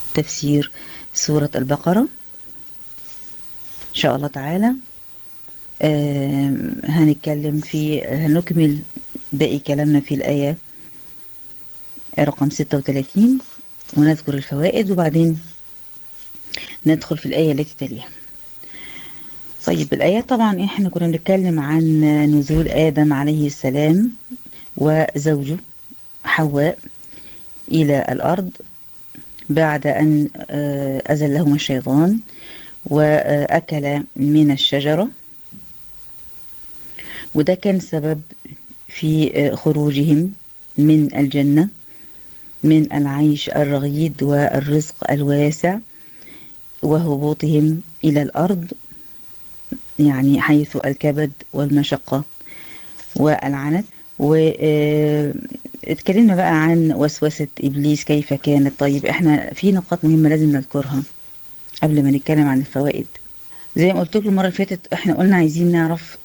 تفسير سورة البقرة إن شاء الله تعالى هنتكلم في هنكمل باقي كلامنا في الآية رقم 36 ونذكر الفوائد وبعدين ندخل في الآية التي تليها طيب الآيات طبعا احنا كنا بنتكلم عن نزول آدم عليه السلام وزوجه حواء إلى الأرض بعد أن أزلهما الشيطان وأكل من الشجرة وده كان سبب في خروجهم من الجنة من العيش الرغيد والرزق الواسع وهبوطهم إلى الأرض يعني حيث الكبد والمشقة والعنت واتكلمنا بقى عن وسوسة إبليس كيف كانت طيب احنا في نقاط مهمة لازم نذكرها قبل ما نتكلم عن الفوائد زي ما قلت لكم المرة اللي فاتت احنا قلنا عايزين نعرف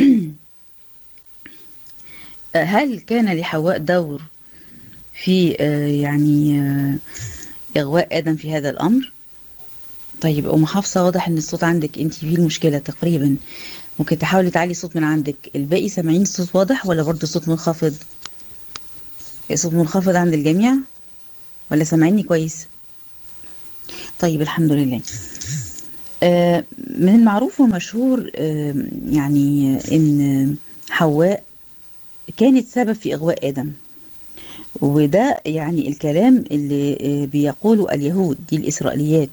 هل كان لحواء دور في يعني إغواء آدم في هذا الأمر طيب أم حافظة واضح إن الصوت عندك أنت فيه المشكلة تقريبا ممكن تحاولي تعلي الصوت من عندك الباقي سامعين الصوت واضح ولا برضه الصوت منخفض الصوت منخفض عند الجميع ولا سامعيني كويس طيب الحمد لله آه من المعروف ومشهور آه يعني ان حواء كانت سبب في اغواء ادم وده يعني الكلام اللي آه بيقوله اليهود دي الاسرائيليات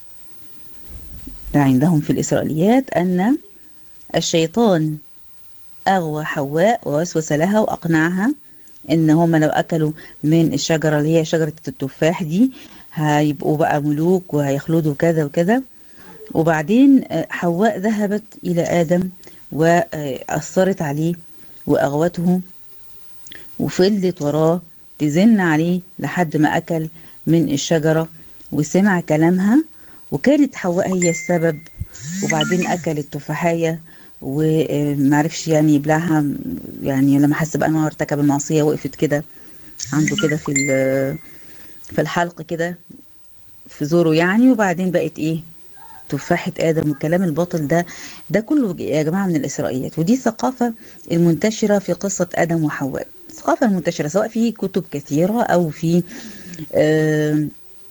ده عندهم في الاسرائيليات ان الشيطان اغوى حواء ووسوس لها واقنعها ان هم لو اكلوا من الشجره اللي هي شجره التفاح دي هيبقوا بقى ملوك وهيخلدوا كذا وكذا وبعدين حواء ذهبت إلى آدم وأثرت عليه وأغوته وفضلت وراه تزن عليه لحد ما أكل من الشجرة وسمع كلامها وكانت حواء هي السبب وبعدين أكل التفاحية ومعرفش يعني يبلعها يعني لما حس بقى انه ارتكب المعصية وقفت كده عنده كده في في الحلق كده في زوره يعني وبعدين بقت ايه تفاحة آدم والكلام الباطل ده ده كله يا جماعة من الإسرائيليات ودي الثقافة المنتشرة في قصة آدم وحواء الثقافة المنتشرة سواء في كتب كثيرة أو في آه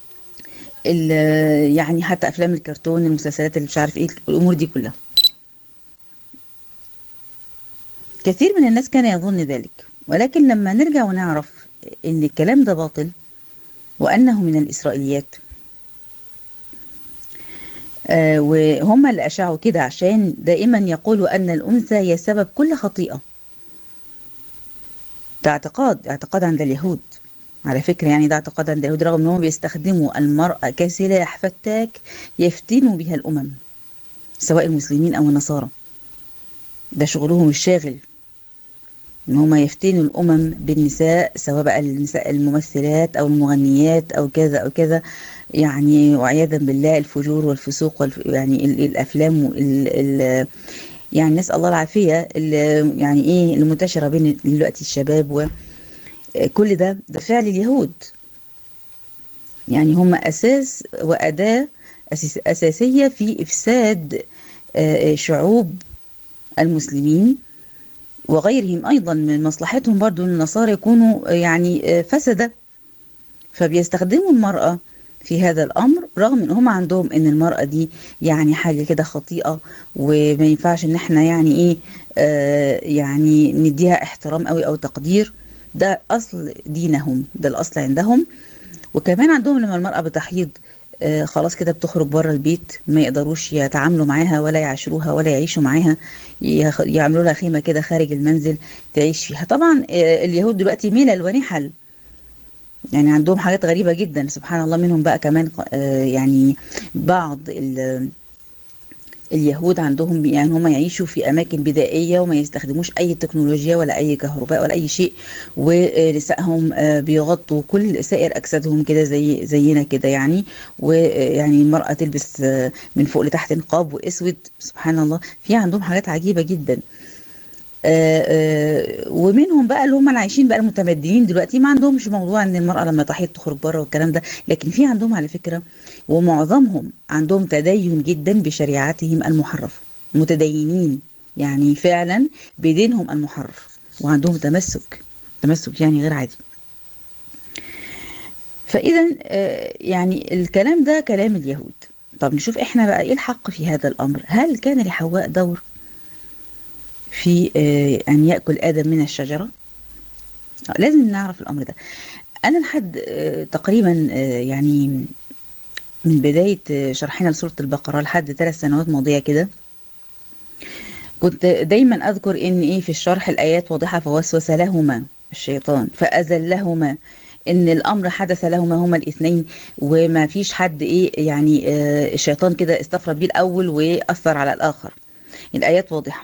يعني حتى أفلام الكرتون المسلسلات اللي مش عارف إيه الأمور دي كلها كثير من الناس كان يظن ذلك ولكن لما نرجع ونعرف إن الكلام ده باطل وأنه من الإسرائيليات آه وهم اللي أشاعوا كده عشان دائما يقولوا أن الأنثى هي سبب كل خطيئة ده اعتقاد اعتقاد عند اليهود على فكرة يعني ده اعتقاد عند اليهود رغم أنهم بيستخدموا المرأة كسلاح فتاك يفتنوا بها الأمم سواء المسلمين أو النصارى ده شغلهم الشاغل ان هما يفتنوا الامم بالنساء سواء بقى النساء الممثلات او المغنيات او كذا او كذا يعني وعياذا بالله الفجور والفسوق والف يعني الافلام وال ال يعني نسال الله العافيه يعني ايه المنتشره بين دلوقتي الشباب وكل ده ده فعل اليهود يعني هم اساس واداه اساسيه في افساد شعوب المسلمين وغيرهم أيضا من مصلحتهم برضو النصارى يكونوا يعني فسدة فبيستخدموا المرأة في هذا الأمر رغم ان هم عندهم ان المرأة دي يعني حاجة كده خطيئة وما ينفعش ان احنا يعني ايه آه يعني نديها احترام قوي او تقدير ده اصل دينهم ده الاصل عندهم وكمان عندهم لما المرأة بتحيض آه خلاص كده بتخرج بره البيت ما يقدروش يتعاملوا معاها ولا يعاشروها ولا يعيشوا معاها يعملوا لها خيمة كده خارج المنزل تعيش فيها طبعا آه اليهود دلوقتي ملل ونحل يعني عندهم حاجات غريبة جدا سبحان الله منهم بقى كمان آه يعني بعض اليهود عندهم يعني هم يعيشوا في اماكن بدائيه وما يستخدموش اي تكنولوجيا ولا اي كهرباء ولا اي شيء ونسائهم بيغطوا كل سائر اجسادهم كده زي زينا كده يعني ويعني المراه تلبس من فوق لتحت نقاب واسود سبحان الله في عندهم حاجات عجيبه جدا آه، آه، ومنهم بقى اللي هم اللي عايشين بقى المتمدنين دلوقتي ما عندهمش موضوع ان المرأة لما تحيض تخرج بره والكلام ده لكن في عندهم على فكرة ومعظمهم عندهم تدين جدا بشريعتهم المحرفة متدينين يعني فعلا بدينهم المحرف وعندهم تمسك تمسك يعني غير عادي فاذا آه، يعني الكلام ده كلام اليهود طب نشوف احنا بقى ايه الحق في هذا الامر هل كان لحواء دور في آه، ان ياكل ادم من الشجره آه، لازم نعرف الامر ده انا لحد آه، تقريبا آه، يعني من بدايه آه، شرحنا لسوره البقره لحد ثلاث سنوات ماضيه كده كنت دايما اذكر ان ايه في الشرح الايات واضحه فوسوس لهما الشيطان فازلهما ان الامر حدث لهما هما الاثنين وما فيش حد ايه يعني آه، الشيطان كده استفرد بيه الاول واثر على الاخر الايات واضحه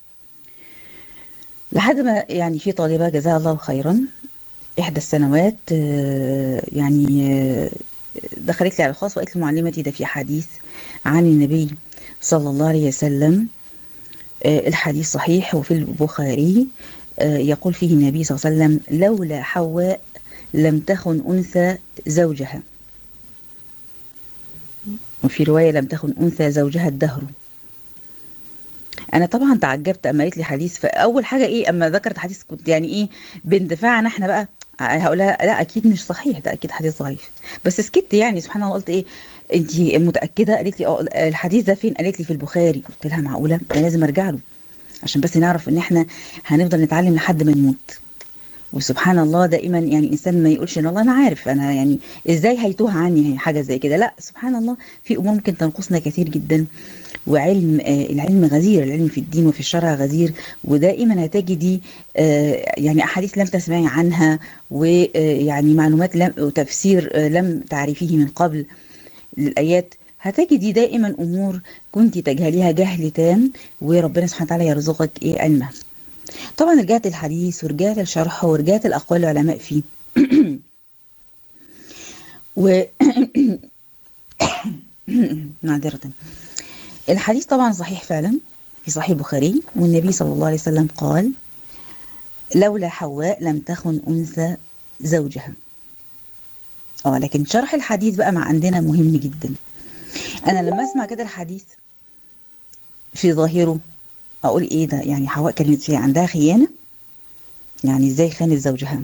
لحد ما يعني في طالبه جزاها الله خيرا احدى السنوات آه، يعني آه، دخلت لي على الخاص وقالت لي معلمتي ده في حديث عن النبي صلى الله عليه وسلم آه، الحديث صحيح وفي البخاري آه، يقول فيه النبي صلى الله عليه وسلم لولا حواء لم تخن أنثى زوجها وفي رواية لم تخن أنثى زوجها الدهر أنا طبعا تعجبت أما قالت لي حديث فأول حاجة إيه أما ذكرت حديث كنت يعني إيه باندفاع عن إحنا بقى هقول لها لا أكيد مش صحيح ده أكيد حديث ضعيف بس سكت يعني سبحان الله قلت إيه أنت متأكدة قالت لي اه الحديث ده فين قالت لي في البخاري قلت لها معقولة أنا لازم أرجع له عشان بس نعرف إن إحنا هنفضل نتعلم لحد ما نموت وسبحان الله دائما يعني الانسان ما يقولش ان الله انا عارف انا يعني ازاي هيتوه عني حاجه زي كده لا سبحان الله في امور ممكن تنقصنا كثير جدا وعلم آه العلم غزير العلم في الدين وفي الشرع غزير ودائما هتجدي آه يعني احاديث لم تسمعي عنها ويعني معلومات لم وتفسير آه لم تعرفيه من قبل للايات هتجدي دائما امور كنت تجهليها جهل تام وربنا سبحانه وتعالى يرزقك ايه علمها طبعا رجعت الحديث ورجعت الشرح ورجعت الأقوال العلماء فيه و معذرة الحديث طبعا صحيح فعلا في صحيح البخاري والنبي صلى الله عليه وسلم قال لولا حواء لم تخن أنثى زوجها اه لكن شرح الحديث بقى مع عندنا مهم جدا انا لما اسمع كده الحديث في ظاهره اقول ايه ده يعني حواء كانت في عندها خيانه يعني ازاي خانت زوجها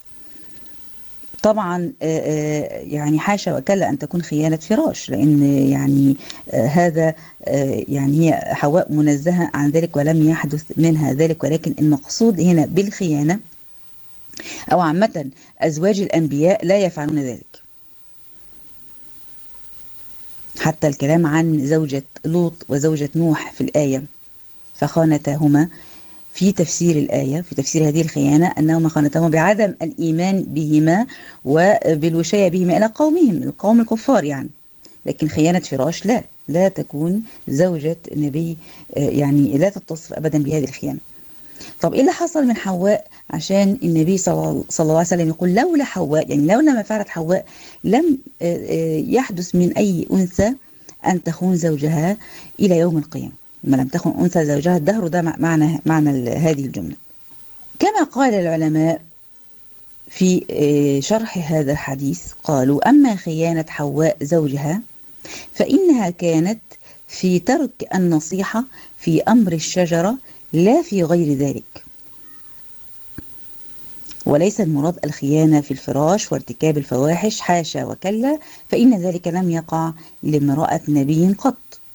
طبعا يعني حاشا وكلا ان تكون خيانه فراش لان يعني هذا يعني هي حواء منزهه عن ذلك ولم يحدث منها ذلك ولكن المقصود هنا بالخيانه او عامه ازواج الانبياء لا يفعلون ذلك حتى الكلام عن زوجة لوط وزوجة نوح في الآية فخانتاهما في تفسير الآية في تفسير هذه الخيانة أنهما خانتاهما بعدم الإيمان بهما وبالوشاية بهما إلى قومهم القوم الكفار يعني لكن خيانة فراش لا لا تكون زوجة نبي يعني لا تتصف أبدا بهذه الخيانة طب إيه اللي حصل من حواء عشان النبي صلى الله عليه وسلم يقول لولا حواء يعني لولا ما فعلت حواء لم يحدث من أي أنثى أن تخون زوجها إلى يوم القيامة ما لم تكن أنثى زوجها الدهر ده معنى معنى هذه الجملة كما قال العلماء في شرح هذا الحديث قالوا أما خيانة حواء زوجها فإنها كانت في ترك النصيحة في أمر الشجرة لا في غير ذلك وليس المراد الخيانة في الفراش وارتكاب الفواحش حاشا وكلا فإن ذلك لم يقع لامرأة نبي قط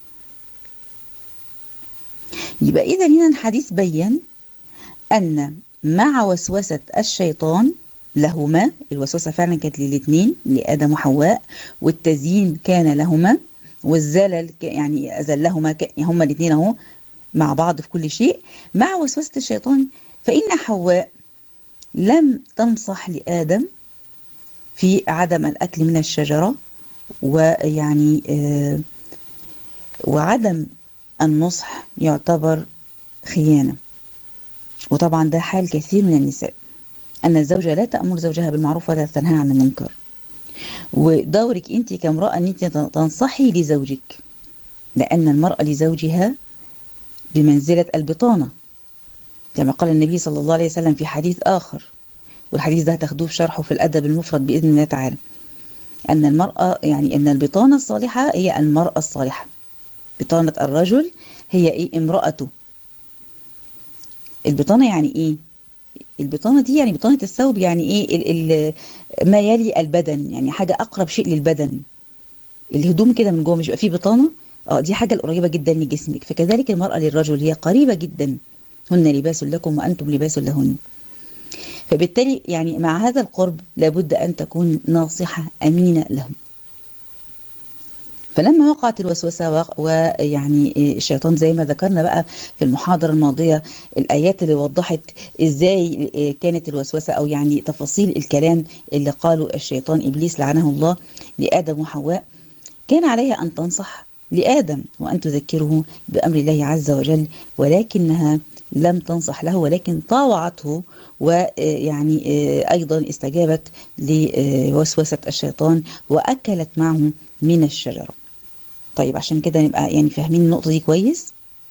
يبقى إذا هنا الحديث بين أن مع وسوسة الشيطان لهما الوسوسة فعلا كانت للاثنين لآدم وحواء والتزيين كان لهما والزلل يعني أزلهما هما الاثنين أهو مع بعض في كل شيء مع وسوسة الشيطان فإن حواء لم تنصح لآدم في عدم الأكل من الشجرة ويعني آه وعدم النصح يعتبر خيانة وطبعا ده حال كثير من النساء أن الزوجة لا تأمر زوجها بالمعروف ولا تنهى عن المنكر ودورك أنت كامرأة أن أنت تنصحي لزوجك لأن المرأة لزوجها بمنزلة البطانة كما قال النبي صلى الله عليه وسلم في حديث آخر والحديث ده هتاخدوه في شرحه في الأدب المفرد بإذن الله تعالى أن المرأة يعني أن البطانة الصالحة هي المرأة الصالحة بطانة الرجل هي إيه امرأته البطانة يعني إيه البطانة دي يعني بطانة الثوب يعني إيه ال ال ما يلي البدن يعني حاجة أقرب شيء للبدن الهدوم كده من جوه مش بيبقى فيه بطانة اه دي حاجة القريبة جدا لجسمك فكذلك المرأة للرجل هي قريبة جدا هن لباس لكم وأنتم لباس لهن فبالتالي يعني مع هذا القرب لابد أن تكون ناصحة أمينة لهم فلما وقعت الوسوسة ويعني الشيطان زي ما ذكرنا بقى في المحاضرة الماضية الآيات اللي وضحت إزاي كانت الوسوسة أو يعني تفاصيل الكلام اللي قاله الشيطان إبليس لعنه الله لآدم وحواء كان عليها أن تنصح لآدم وأن تذكره بأمر الله عز وجل ولكنها لم تنصح له ولكن طاوعته ويعني أيضا استجابت لوسوسة الشيطان وأكلت معه من الشجرة طيب عشان كده نبقى يعني فاهمين النقطة دي كويس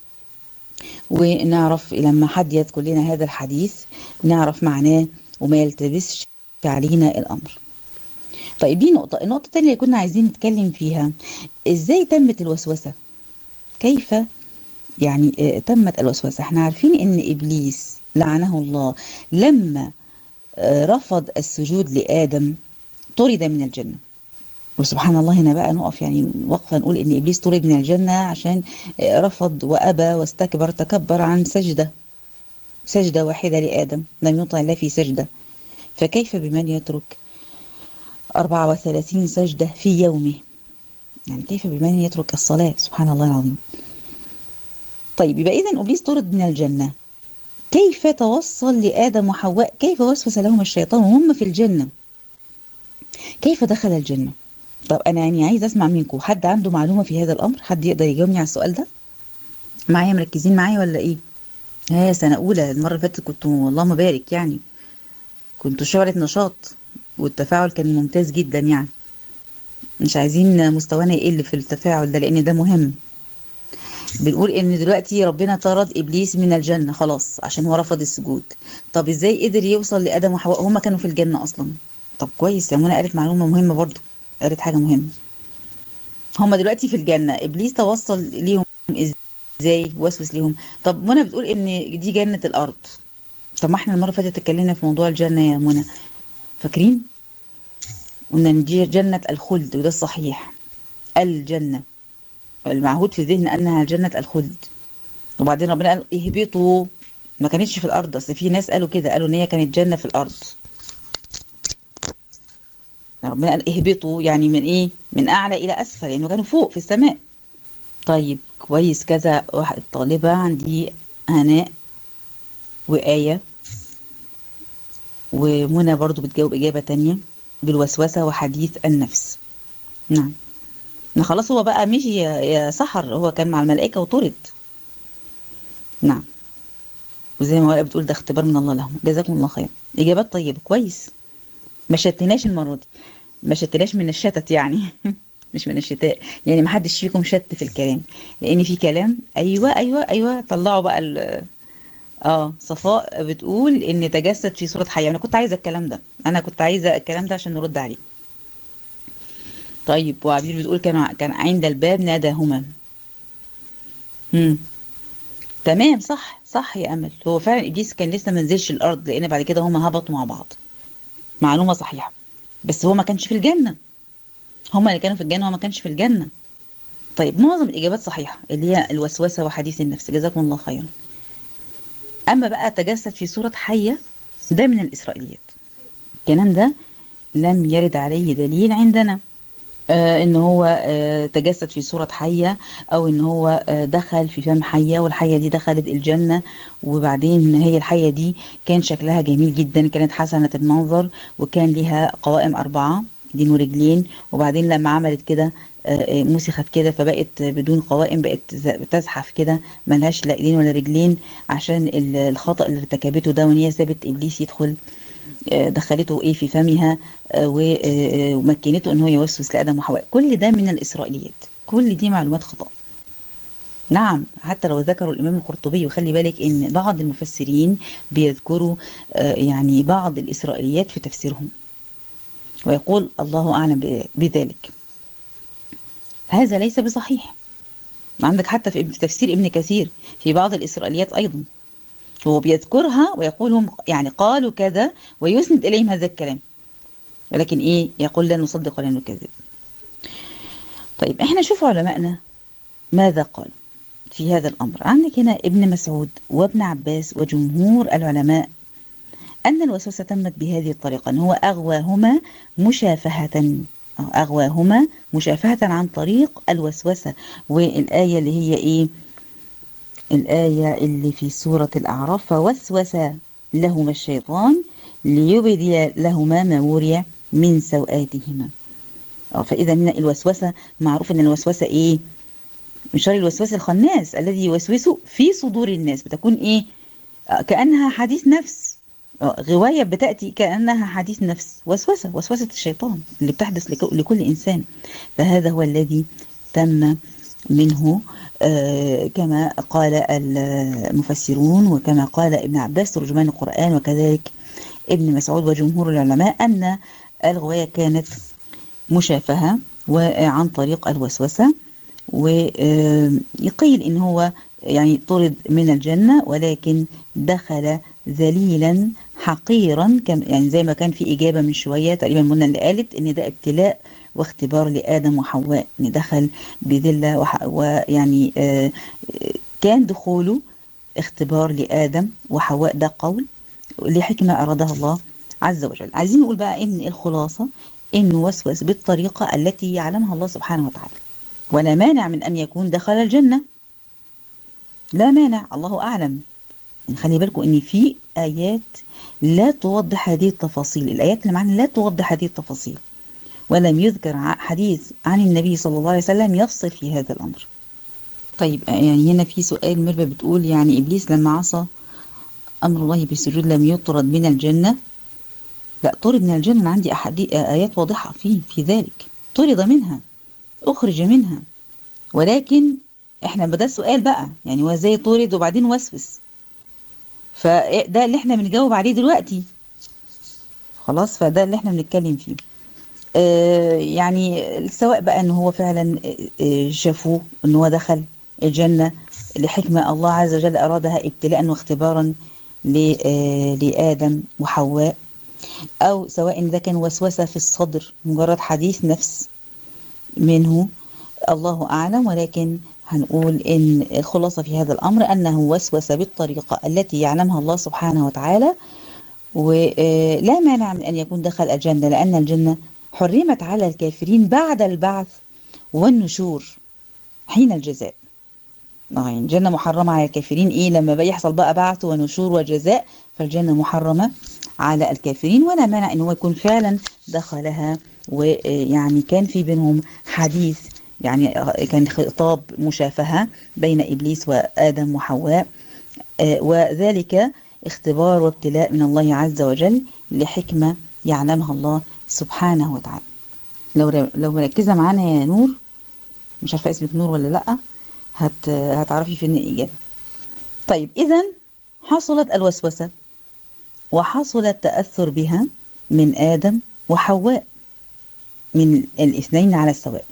ونعرف لما حد يذكر لنا هذا الحديث نعرف معناه وما يلتبسش علينا الأمر طيب دي نقطة النقطة الثانية اللي كنا عايزين نتكلم فيها ازاي تمت الوسوسة كيف يعني تمت الوسوسة احنا عارفين ان ابليس لعنه الله لما رفض السجود لآدم طرد من الجنة وسبحان الله هنا بقى نقف يعني وقفة نقول ان ابليس طرد من الجنة عشان رفض وابى واستكبر تكبر عن سجدة سجدة واحدة لآدم لم يطع الله في سجدة فكيف بمن يترك 34 سجدة في يومه يعني كيف بمن يترك الصلاة سبحان الله العظيم طيب يبقى إذا إبليس طرد من الجنة كيف توصل لآدم وحواء كيف وسوس لهم الشيطان وهم في الجنة كيف دخل الجنة طب أنا يعني عايز أسمع منكم حد عنده معلومة في هذا الأمر حد يقدر يجاوبني على السؤال ده معايا مركزين معايا ولا إيه ها سنة أولى المرة اللي فاتت كنتوا اللهم بارك يعني كنتوا شعلة نشاط والتفاعل كان ممتاز جدا يعني مش عايزين مستوانا يقل في التفاعل ده لان ده مهم بنقول ان دلوقتي ربنا طرد ابليس من الجنه خلاص عشان هو رفض السجود طب ازاي قدر يوصل لادم وحواء هما كانوا في الجنه اصلا طب كويس يا منى قالت معلومه مهمه برضو قالت حاجه مهمه هما دلوقتي في الجنه ابليس توصل ليهم ازاي وسوس ليهم طب منى بتقول ان دي جنه الارض طب ما احنا المره اللي فاتت اتكلمنا في موضوع الجنه يا منى فاكرين قلنا ان دي جنة الخلد وده الصحيح الجنة المعهود في الذهن انها جنة الخلد وبعدين ربنا قال اهبطوا ما كانتش في الارض اصل في ناس قالوا كده قالوا ان هي كانت جنة في الارض ربنا قال اهبطوا يعني من ايه من اعلى الى اسفل لانه كانوا فوق في السماء طيب كويس كذا واحد طالبة عندي هناء وآية ومنى برضو بتجاوب إجابة تانية بالوسوسة وحديث النفس نعم خلاص هو بقى مشي يا سحر هو كان مع الملائكة وطرد نعم وزي ما بتقول ده اختبار من الله لهم جزاكم الله خير إجابات طيبة كويس ما شتناش المرة دي ما شتناش من الشتت يعني مش من الشتاء يعني ما حدش فيكم شت في الكلام لان في كلام ايوه ايوه ايوه طلعوا بقى اه صفاء بتقول ان تجسد في صورة حية انا كنت عايزة الكلام ده انا كنت عايزة الكلام ده عشان نرد عليه طيب وعبير بتقول كان كان عند الباب ناداهما امم تمام صح صح يا امل هو فعلا ابليس كان لسه ما نزلش الارض لان بعد كده هما هبطوا مع بعض معلومة صحيحة بس هو ما كانش في الجنة هما اللي كانوا في الجنة وهو ما كانش في الجنة طيب معظم الاجابات صحيحة اللي هي الوسوسة وحديث النفس جزاكم الله خيرا أما بقى تجسد في صورة حية ده من الإسرائيليات الكلام ده لم يرد عليه دليل عندنا آه ان هو آه تجسد في صورة حية او ان هو آه دخل في فم حية والحية دي دخلت الجنة وبعدين هي الحية دي كان شكلها جميل جدا كانت حسنة المنظر وكان لها قوائم أربعة ايدين ورجلين وبعدين لما عملت كده مسخت كده فبقت بدون قوائم بقت تزحف كده ملهاش لا ايدين ولا رجلين عشان الخطأ اللي ارتكبته ده وان هي سابت ابليس يدخل دخلته ايه في فمها ومكنته ان هو يوسوس لادم وحواء كل ده من الاسرائيليات كل دي معلومات خطأ نعم حتى لو ذكروا الإمام القرطبي وخلي بالك إن بعض المفسرين بيذكروا آه، يعني بعض الإسرائيليات في تفسيرهم ويقول الله أعلم ب- بذلك هذا ليس بصحيح عندك حتى في في تفسير ابن كثير في بعض الإسرائيليات أيضا هو بيذكرها ويقول هم يعني قالوا كذا ويسند إليهم هذا الكلام ولكن إيه يقول لا نصدق ولا نكذب طيب إحنا شوف علمائنا ماذا قالوا في هذا الأمر عندك هنا ابن مسعود وابن عباس وجمهور العلماء أن الوسوسة تمت بهذه الطريقة أن هو أغواهما مشافهة أو أغواهما مشافهة عن طريق الوسوسة والآية اللي هي إيه الآية اللي في سورة الأعراف فوسوس لهما الشيطان ليبدي لهما ما وري من سوآتهما آه، فإذا هنا الوسوسة معروف أن الوسوسة إيه من شر الوسواس الخناس الذي يوسوس في صدور الناس بتكون إيه آه، كأنها حديث نفس آه، غواية بتأتي كأنها حديث نفس وسوسة وسوسة الشيطان اللي بتحدث لك- لكل إنسان فهذا هو الذي تم منه آه، كما قال المفسرون وكما قال ابن عباس ترجمان القرآن وكذلك ابن مسعود وجمهور العلماء أن الغواية كانت مشافهة وعن طريق الوسوسة ويقيل إن هو يعني طرد من الجنة ولكن دخل ذليلا حقيرا كم يعني زي ما كان في إجابة من شوية تقريبا منى اللي قالت إن ده ابتلاء واختبار لآدم وحواء إن دخل بذلة وح- ويعني آه، آه، كان دخوله اختبار لآدم وحواء ده قول لحكمة أرادها الله عز وجل عايزين نقول بقى إن الخلاصة إنه وسوس بالطريقة التي يعلمها الله سبحانه وتعالى ولا مانع من أن يكون دخل الجنة لا مانع الله أعلم يعني خلي بالكم ان في ايات لا توضح هذه التفاصيل الايات اللي معانا لا توضح هذه التفاصيل ولم يذكر ع- حديث عن النبي صلى الله عليه وسلم يفصل في هذا الامر طيب يعني هنا في سؤال مربى بتقول يعني ابليس لما عصى امر الله بالسجود لم يطرد من الجنه لا طرد من الجنه أنا عندي أحادي- ايات واضحه في في ذلك طرد منها اخرج منها ولكن احنا ده السؤال بقى يعني هو ازاي طرد وبعدين وسوس فده اللي احنا بنجاوب عليه دلوقتي خلاص فده اللي احنا بنتكلم فيه آه يعني سواء بقى ان هو فعلا آه، شافوه ان هو دخل الجنة لحكمة الله عز وجل ارادها ابتلاء واختبارا ل- آه، لآدم وحواء او سواء إن ده كان وسوسة في الصدر مجرد حديث نفس منه الله أعلم ولكن هنقول إن الخلاصة في هذا الأمر أنه وسوس بالطريقة التي يعلمها الله سبحانه وتعالى ولا مانع من أن يكون دخل الجنة لأن الجنة حرمت على الكافرين بعد البعث والنشور حين الجزاء آه، يعني الجنة محرمة على الكافرين إيه لما بيحصل بقى بعث ونشور وجزاء فالجنة محرمة على الكافرين ولا مانع ان هو يكون فعلا دخلها ويعني كان في بينهم حديث يعني كان خطاب مشافهة بين إبليس وآدم وحواء آه، وذلك اختبار وابتلاء من الله عز وجل لحكمة يعلمها الله سبحانه وتعالى لو لو مركزة معانا يا نور مش عارفة اسمك نور ولا لأ هت هتعرفي فين الإجابة طيب إذا حصلت الوسوسة وحصل التأثر بها من آدم وحواء من الاثنين على السواء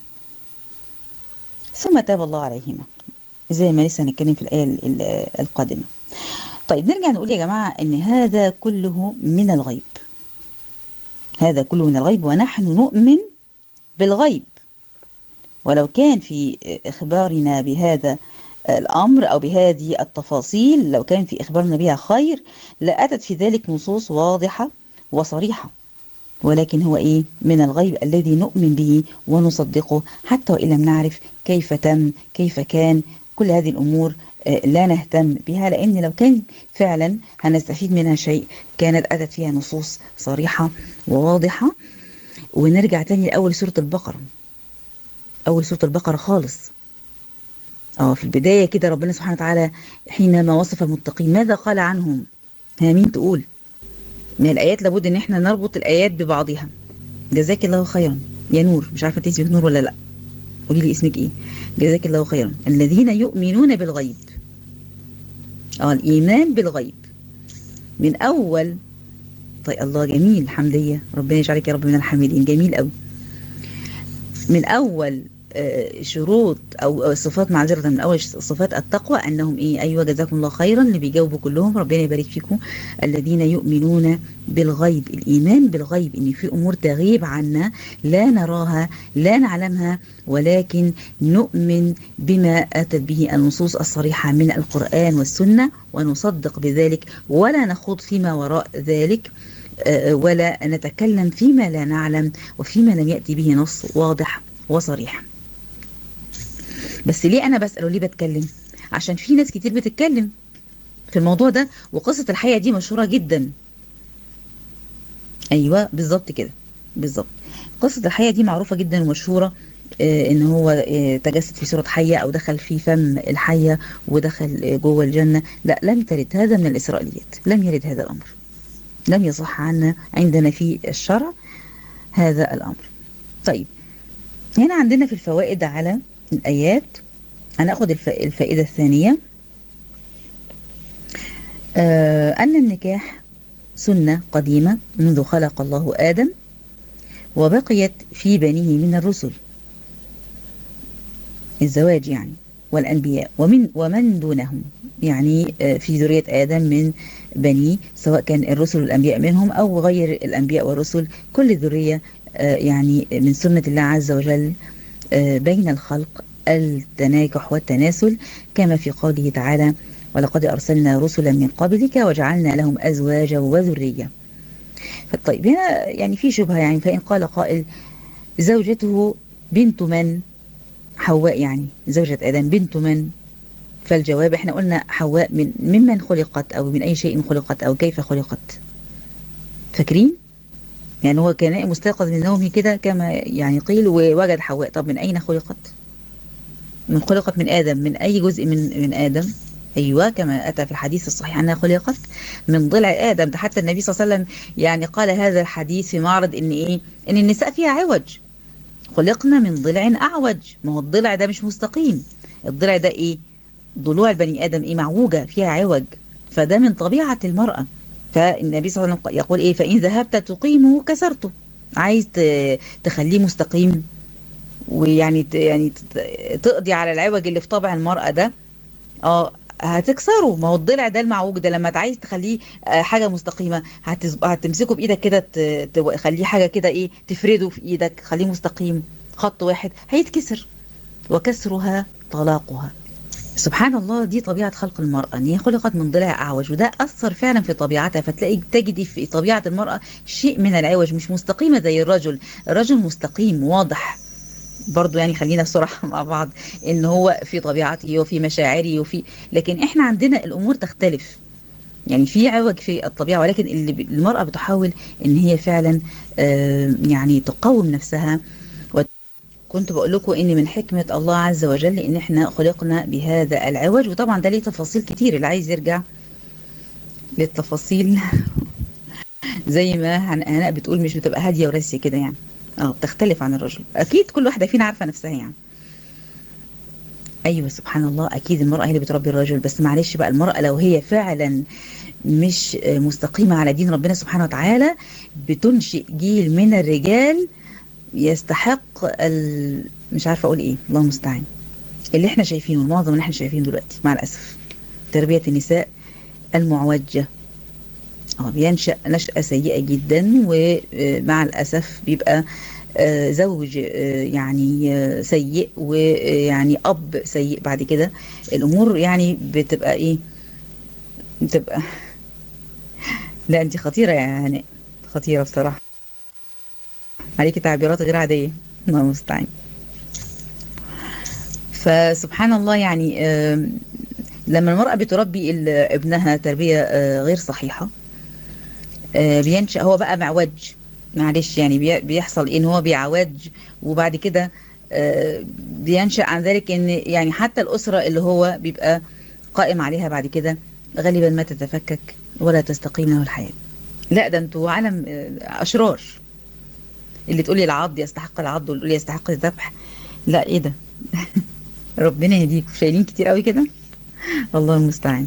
ثم تاب الله عليهما زي ما لسه هنتكلم في الآية ال- ال- القادمة طيب نرجع نقول يا جماعة ان هذا كله من الغيب هذا كله من الغيب ونحن نؤمن بالغيب ولو كان في إخبارنا بهذا الأمر أو بهذه التفاصيل لو كان في إخبارنا بها خير لأتت في ذلك نصوص واضحة وصريحة ولكن هو إيه من الغيب الذي نؤمن به ونصدقه حتى وإن لم نعرف كيف تم كيف كان كل هذه الأمور آه، لا نهتم بها لأن لو كان فعلا هنستفيد منها شيء كانت أتت فيها نصوص صريحة وواضحة ونرجع تاني لأول سورة البقرة أول سورة البقرة خالص اه في البداية كده ربنا سبحانه وتعالى حينما وصف المتقين ماذا قال عنهم ها مين تقول من الآيات لابد ان احنا نربط الآيات ببعضها جزاك الله خيرا يا نور مش عارفة تنسي نور ولا لا قولي لي اسمك ايه جزاك الله خيرا الذين يؤمنون بالغيب اه الايمان بالغيب من اول طيب الله جميل حمديه ربنا يجعلك يا رب من الحامدين جميل قوي من اول آه، شروط او أو صفات معذره من اول صفات التقوى انهم ايه ايوه جزاكم الله خيرا اللي بيجاوبوا كلهم ربنا يبارك فيكم الذين يؤمنون بالغيب الايمان بالغيب ان في امور تغيب عنا لا نراها لا نعلمها ولكن نؤمن بما اتت به النصوص الصريحه من القران والسنه ونصدق بذلك ولا نخوض فيما وراء ذلك آه، ولا نتكلم فيما لا نعلم وفيما لم ياتي به نص واضح وصريح بس ليه انا بسال وليه بتكلم عشان في ناس كتير بتتكلم في الموضوع ده وقصه الحقيقه دي مشهوره جدا ايوه بالظبط كده بالظبط قصه الحقيقه دي معروفه جدا ومشهوره آه، ان هو آه، تجسد في صوره حيه او دخل في فم الحيه ودخل آه، جوه الجنه لا لم ترد هذا من الاسرائيليات لم يرد هذا الامر لم يصح عنا عندنا في الشرع هذا الامر طيب هنا عندنا في الفوائد على الآيات هناخد الف- الفائدة الثانية آه أن النكاح سنة قديمة منذ خلق الله آدم وبقيت في بنيه من الرسل الزواج يعني والأنبياء ومن ومن دونهم يعني آه، في ذرية آدم من بنيه سواء كان الرسل والأنبياء منهم أو غير الأنبياء والرسل كل ذرية آه، يعني من سنة الله عز وجل آه، بين الخلق التناكح والتناسل كما في قوله تعالى ولقد أرسلنا رسلا من قبلك وجعلنا لهم أزواجا وذرية طيب هنا يعني في شبهة يعني فإن قال قائل زوجته بنت من حواء يعني زوجة آدم بنت من فالجواب احنا قلنا حواء من ممن خلقت أو من أي شيء خلقت أو كيف خلقت فاكرين؟ يعني هو كان مستيقظ من نومه كده كما يعني قيل ووجد حواء طب من أين خلقت؟ من خلقت من آدم من أي جزء من من آدم؟ أيوة كما أتى في الحديث الصحيح أنها خلقت من ضلع آدم ده حتى النبي صلى الله عليه وسلم يعني قال هذا الحديث في معرض إن إيه؟ إن النساء فيها عوج خلقنا من ضلع أعوج ما هو الضلع ده مش مستقيم الضلع ده إيه؟ ضلوع البني آدم إيه معوجة فيها عوج فده من طبيعة المرأة فالنبي صلى الله عليه وسلم يقول إيه فإن ذهبت تقيمه كسرته عايز ت- تخليه مستقيم ويعني ت- يعني ت- تقضي على العوج اللي في طبع المرأة ده اه هتكسره ما هو الضلع ده المعوج ده لما عايز تخليه آه، حاجه مستقيمه هتز- هتمسكه بايدك كده ت- تخليه حاجه كده ايه تفرده في ايدك خليه مستقيم خط واحد هيتكسر وكسرها طلاقها سبحان الله دي طبيعة خلق المرأة ان هي خلقت من ضلع اعوج وده اثر فعلا في طبيعتها فتلاقي تجدي في طبيعة المرأة شيء من العوج مش مستقيمة زي الرجل الرجل مستقيم واضح برضو يعني خلينا بصراحة مع بعض ان هو في طبيعته وفي مشاعره وفي لكن احنا عندنا الامور تختلف يعني في عوج في الطبيعة ولكن اللي ب- المرأة بتحاول ان هي فعلا آه، يعني تقوم نفسها كنت بقول لكم ان من حكمة الله عز وجل ان احنا خلقنا بهذا العوج وطبعا ده ليه تفاصيل كتير اللي عايز يرجع للتفاصيل زي ما هن- هناء بتقول مش بتبقى هادية وراسية كده يعني اه بتختلف عن الرجل اكيد كل واحدة فينا عارفة نفسها يعني ايوه سبحان الله اكيد المرأة هي اللي بتربي الرجل بس معلش بقى المرأة لو هي فعلا مش آه، مستقيمة على دين ربنا سبحانه وتعالى بتنشئ جيل من الرجال يستحق ال... مش عارفه اقول ايه الله المستعان اللي احنا شايفينه المعظم اللي احنا شايفينه دلوقتي مع الاسف تربيه النساء المعوجه اه بينشا نشاه سيئه جدا ومع الاسف بيبقى آه، زوج آه، يعني آه، سيء ويعني اب سيء بعد كده الامور يعني بتبقى ايه بتبقى لا انت خطيره يا هناء خطيره بصراحه عليكي تعبيرات غير عاديه الله المستعان فسبحان الله يعني آم، لما المرأة بتربي ال- ابنها تربية آه، غير صحيحة آه، بينشأ هو بقى معوج معلش يعني بي- بيحصل ان هو بيعوج وبعد كده آه، بينشأ عن ذلك ان يعني حتى الأسرة اللي هو بيبقى قائم عليها بعد كده غالبا ما تتفكك ولا تستقيم له الحياة لا ده انتوا عالم آه، أشرار اللي تقولي العض يستحق العض واللي تقولي يستحق الذبح لا ايه ده ربنا يهديكم شايلين كتير قوي كده الله المستعان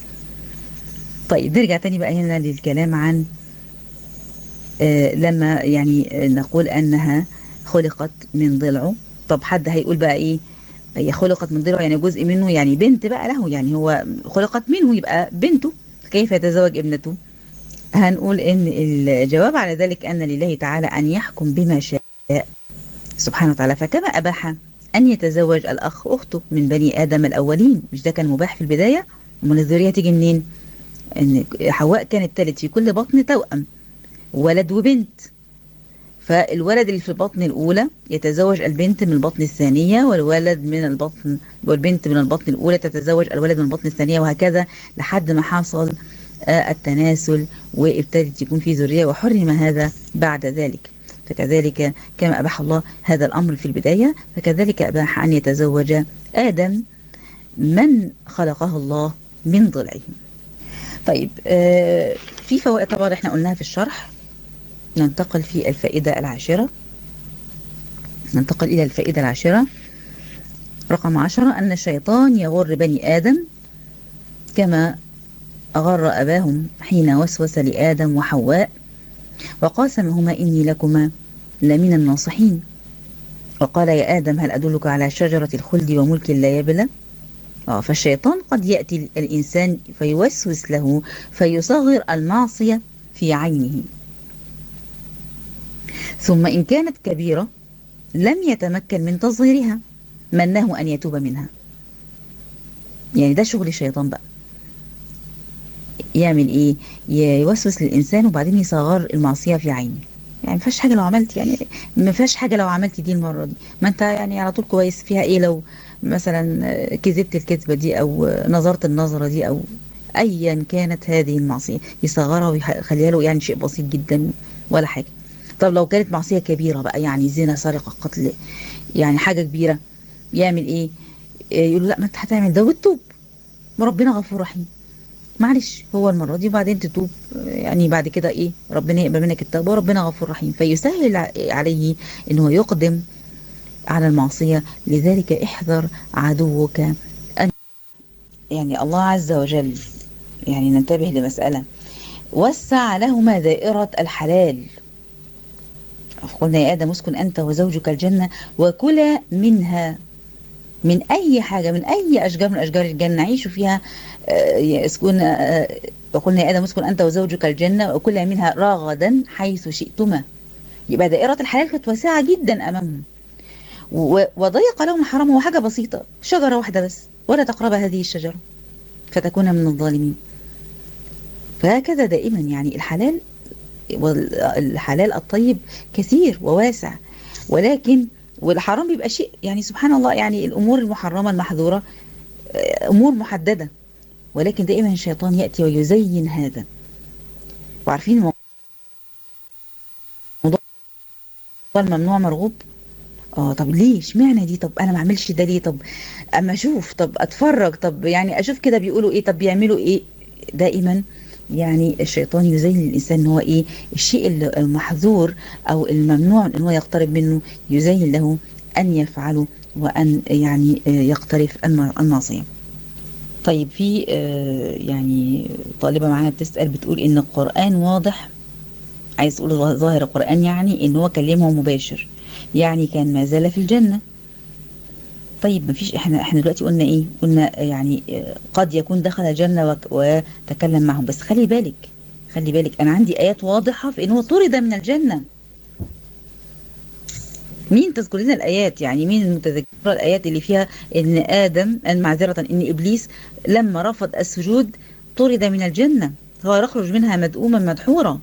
طيب نرجع تاني بقى هنا للكلام عن آه لما يعني نقول انها خلقت من ضلعه طب حد هيقول بقى ايه هي خلقت من ضلعه يعني جزء منه يعني بنت بقى له يعني هو خلقت منه يبقى بنته كيف يتزوج ابنته هنقول ان الجواب على ذلك ان لله تعالى ان يحكم بما شاء سبحانه وتعالى فكما اباح ان يتزوج الاخ اخته من بني ادم الاولين مش ده كان مباح في البدايه امال الذريه تيجي منين ان حواء كانت تلد في كل بطن توأم ولد وبنت فالولد اللي في البطن الأولى يتزوج البنت من البطن الثانية والولد من البطن والبنت من البطن الأولى تتزوج الولد من البطن الثانية وهكذا لحد ما حصل التناسل وابتدت يكون في ذرية وحرم هذا بعد ذلك فكذلك كما أباح الله هذا الأمر في البداية فكذلك أباح أن يتزوج آدم من خلقه الله من ضلعه طيب في فوائد طبعا احنا قلناها في الشرح ننتقل في الفائدة العاشرة ننتقل إلى الفائدة العاشرة رقم عشرة أن الشيطان يغر بني آدم كما أغر أباهم حين وسوس لآدم وحواء وقاسمهما إني لكما لمن الناصحين وقال يا آدم هل أدلك على شجرة الخلد وملك لا يبلى آه فالشيطان قد يأتي الإنسان فيوسوس له فيصغر المعصية في عينه ثم إن كانت كبيرة لم يتمكن من تصغيرها منه أن يتوب منها يعني ده شغل الشيطان بقى يعمل ايه يوسوس للإنسان وبعدين يصغر المعصية في عينه يعني ما فيهاش حاجة لو عملت يعني ما فيهاش حاجة لو عملت دي المرة دي ما انت يعني على طول كويس فيها ايه لو مثلا كذبت الكذبة دي او نظرت النظرة دي او ايا كانت هذه المعصية يصغرها ويخليها له يعني شيء بسيط جدا ولا حاجة طب لو كانت معصية كبيرة بقى يعني زنا سرقة قتل يعني حاجة كبيرة يعمل ايه يقول لا ما انت هتعمل ده وتتوب وربنا غفور رحيم معلش هو المرة دي وبعدين تتوب يعني بعد كده ايه ربنا يقبل منك التوبة وربنا غفور رحيم فيسهل عليه ان هو يقدم على المعصية لذلك احذر عدوك أن يعني الله عز وجل يعني ننتبه لمسألة وسع لهما دائرة الحلال قلنا يا آدم اسكن أنت وزوجك الجنة وكلا منها من أي حاجة من أي أشجار من أشجار الجنة عيشوا فيها اسكن وقلنا يا آدم اسكن أنت وزوجك الجنة وكلا منها راغدا حيث شئتما يبقى دائرة الحلال كانت واسعة جدا أمامهم وضيق لهم الحرام هو حاجة بسيطة شجرة واحدة بس ولا تقرب هذه الشجرة فتكون من الظالمين فهكذا دائما يعني الحلال والحلال الطيب كثير وواسع ولكن والحرام بيبقى شيء يعني سبحان الله يعني الأمور المحرمة المحظورة أمور محددة ولكن دائما الشيطان يأتي ويزين هذا وعارفين موضوع الممنوع مرغوب اه طب ليه اشمعنى دي طب انا ما اعملش ده ليه طب اما اشوف طب اتفرج طب يعني اشوف كده بيقولوا ايه طب بيعملوا ايه دائما يعني الشيطان يزين للإنسان ان هو إيه الشيء المحظور أو الممنوع أن هو يقترب منه يزين له أن يفعله وأن يعني يقترف المعصية طيب في يعني طالبة معانا بتسأل بتقول إن القرآن واضح عايز تقول ظاهر القرآن يعني إن هو كلمه مباشر يعني كان ما زال في الجنة طيب ما فيش احنا احنا دلوقتي قلنا ايه قلنا يعني قد يكون دخل الجنة وتكلم معهم بس خلي بالك خلي بالك انا عندي ايات واضحة في ان هو طرد من الجنة مين تذكر لنا الايات يعني مين المتذكره الايات اللي فيها ان ادم معذره ان ابليس لما رفض السجود طرد من الجنه هو يخرج منها مدؤوما مدحورا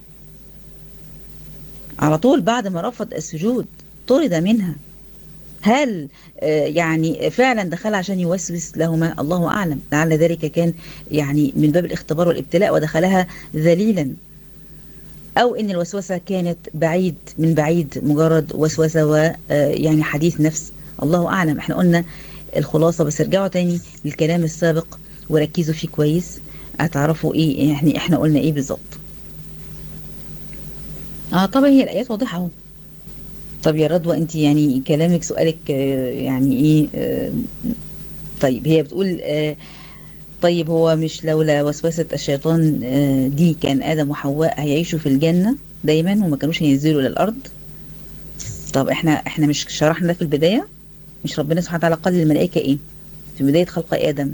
على طول بعد ما رفض السجود طرد منها هل يعني فعلا دخل عشان يوسوس لهما الله أعلم لعل ذلك كان يعني من باب الاختبار والابتلاء ودخلها ذليلا أو إن الوسوسة كانت بعيد من بعيد مجرد وسوسة ويعني حديث نفس الله أعلم احنا قلنا الخلاصة بس ارجعوا تاني للكلام السابق وركزوا فيه كويس هتعرفوا ايه يعني احنا قلنا ايه بالظبط اه طبعا هي الآيات واضحة اهو طب يا رضوى انت يعني كلامك سؤالك آه، يعني ايه آه، طيب هي بتقول آه، طيب هو مش لولا وسوسة الشيطان آه، دي كان آدم وحواء هيعيشوا في الجنة دايما وما كانوش هينزلوا إلى الأرض طب احنا احنا مش شرحنا ده في البداية مش ربنا سبحانه وتعالى قال للملائكة ايه في بداية خلق آدم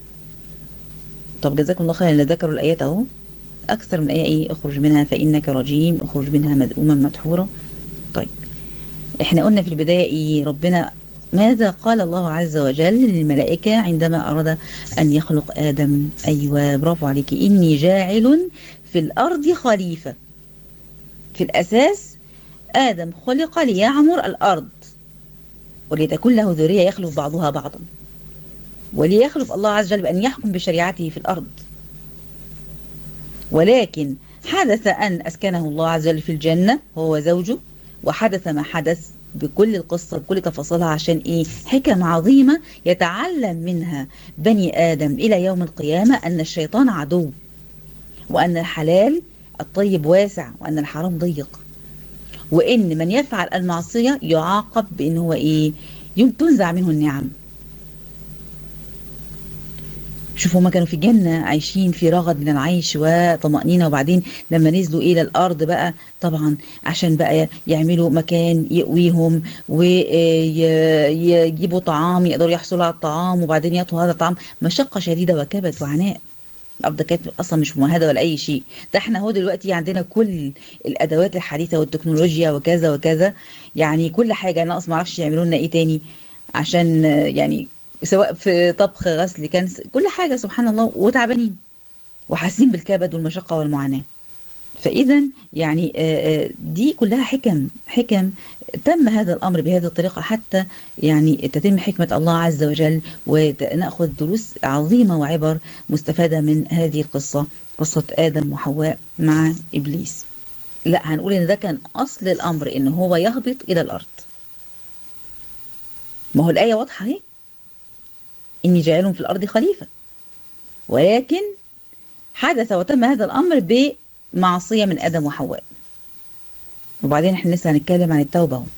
طب جزاكم الله خيرا اللي ذكروا الآيات اهو أكثر من آية ايه اخرج منها فإنك رجيم اخرج منها مذءوما مدحورا طيب احنا قلنا في البداية ايه ربنا ماذا قال الله عز وجل للملائكة عندما أراد أن يخلق آدم أيوة برافو عليك إني جاعل في الأرض خليفة في الأساس آدم خلق ليعمر الأرض ولتكون له ذرية يخلف بعضها بعضا وليخلف الله عز وجل بأن يحكم بشريعته في الأرض ولكن حدث أن أسكنه الله عز وجل في الجنة هو وزوجه وحدث ما حدث بكل القصة بكل تفاصيلها عشان إيه حكم عظيمة يتعلم منها بني آدم إلى يوم القيامة أن الشيطان عدو وأن الحلال الطيب واسع وأن الحرام ضيق وإن من يفعل المعصية يعاقب بإن هو إيه يوم تنزع منه النعم شوفوا هما كانوا في جنة عايشين في رغد من العيش وطمأنينة وبعدين لما نزلوا إلى الأرض بقى طبعا عشان بقى يعملوا مكان يقويهم ويجيبوا طعام يقدروا يحصلوا على الطعام وبعدين يطهوا هذا الطعام مشقة شديدة وكبت وعناء الأرض كانت أصلا مش ممهدة ولا أي شيء ده احنا هو دلوقتي عندنا كل الأدوات الحديثة والتكنولوجيا وكذا وكذا يعني كل حاجة ناقص معرفش يعملوا لنا إيه تاني عشان يعني سواء في طبخ غسل كنس كل حاجة سبحان الله وتعبانين وحاسين بالكبد والمشقة والمعاناة فإذا يعني دي كلها حكم حكم تم هذا الأمر بهذه الطريقة حتى يعني تتم حكمة الله عز وجل ونأخذ دروس عظيمة وعبر مستفادة من هذه القصة قصة آدم وحواء مع إبليس لا هنقول إن ده كان أصل الأمر إن هو يهبط إلى الأرض ما هو الآية واضحة اهي إني جاعل في الأرض خليفة ولكن حدث وتم هذا الأمر بمعصية من آدم وحواء وبعدين احنا لسه هنتكلم عن التوبة اهو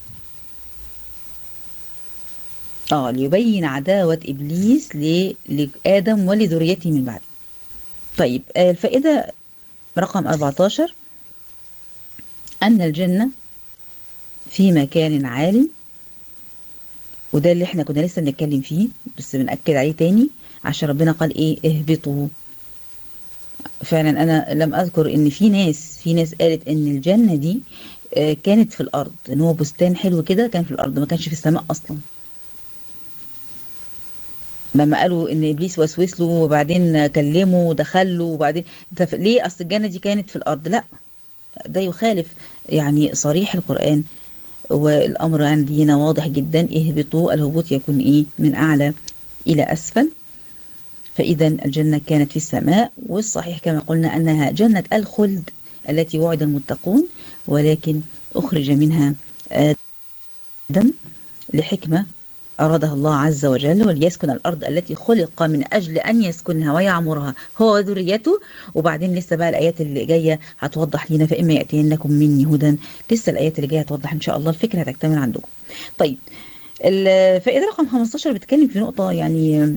اه ليبين عداوة إبليس لآدم ولذريته من بعده طيب الفائدة رقم 14 أن الجنة في مكان عالي وده اللي احنا كنا لسه بنتكلم فيه بس بنأكد عليه تاني عشان ربنا قال ايه اهبطوا فعلا انا لم اذكر ان في ناس في ناس قالت ان الجنة دي كانت في الارض ان هو بستان حلو كده كان في الارض ما كانش في السماء اصلا لما قالوا ان ابليس وسوس له وبعدين كلمه ودخل له وبعدين ليه اصل الجنة دي كانت في الارض لا ده يخالف يعني صريح القرآن والأمر عندي هنا واضح جدا اهبطوا الهبوط يكون إيه من أعلى إلى أسفل فإذا الجنة كانت في السماء والصحيح كما قلنا أنها جنة الخلد التي وعد المتقون ولكن أخرج منها آدم لحكمة أرادها الله عز وجل وليسكن الأرض التي خلق من أجل أن يسكنها ويعمرها هو وذريته وبعدين لسه بقى الآيات اللي جاية هتوضح لنا فإما يأتينكم مني هدى لسه الآيات اللي جاية هتوضح إن شاء الله الفكرة هتكتمل عندكم طيب الفائدة رقم 15 بتتكلم في نقطة يعني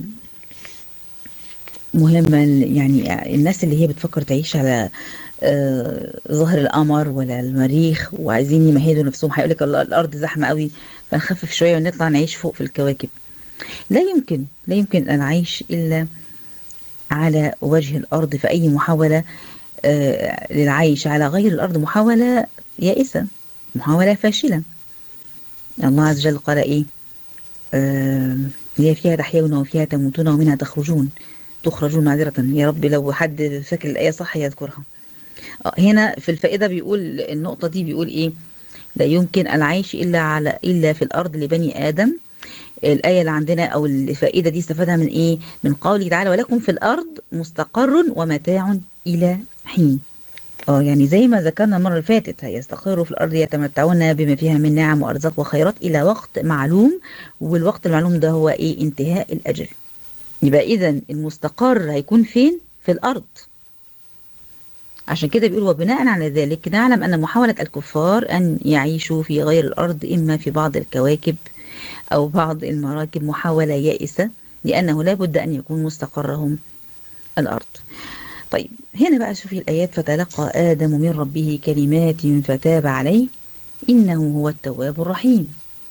مهمة يعني الناس اللي هي بتفكر تعيش على آه ظهر القمر ولا المريخ وعايزين يمهدوا نفسهم هيقول لك الارض زحمه قوي فنخفف شويه ونطلع نعيش فوق في الكواكب لا يمكن لا يمكن ان نعيش الا على وجه الارض في اي محاوله آه للعيش على غير الارض محاوله يائسه محاوله فاشله الله عز وجل قال ايه آه هي فيها تحيون وفيها تموتون ومنها تخرجون تخرجون معذرة يا رب لو حد فاكر الآية صح يذكرها هنا في الفائدة بيقول النقطة دي بيقول إيه لا يمكن العيش إلا على إلا في الأرض لبني آدم الآية اللي عندنا أو الفائدة دي استفادها من إيه من قوله تعالى ولكم في الأرض مستقر ومتاع إلى حين اه يعني زي ما ذكرنا المرة اللي فاتت هيستقروا في الأرض يتمتعون بما فيها من نعم وأرزاق وخيرات إلى وقت معلوم والوقت المعلوم ده هو إيه انتهاء الأجل يبقى إذا المستقر هيكون فين في الأرض عشان كده بيقول وبناء على ذلك نعلم أن محاولة الكفار أن يعيشوا في غير الأرض إما في بعض الكواكب أو بعض المراكب محاولة يائسة لأنه لا بد أن يكون مستقرهم الأرض طيب هنا بقى شوفي الآيات فتلقى آدم من ربه كلمات فتاب عليه إنه هو التواب الرحيم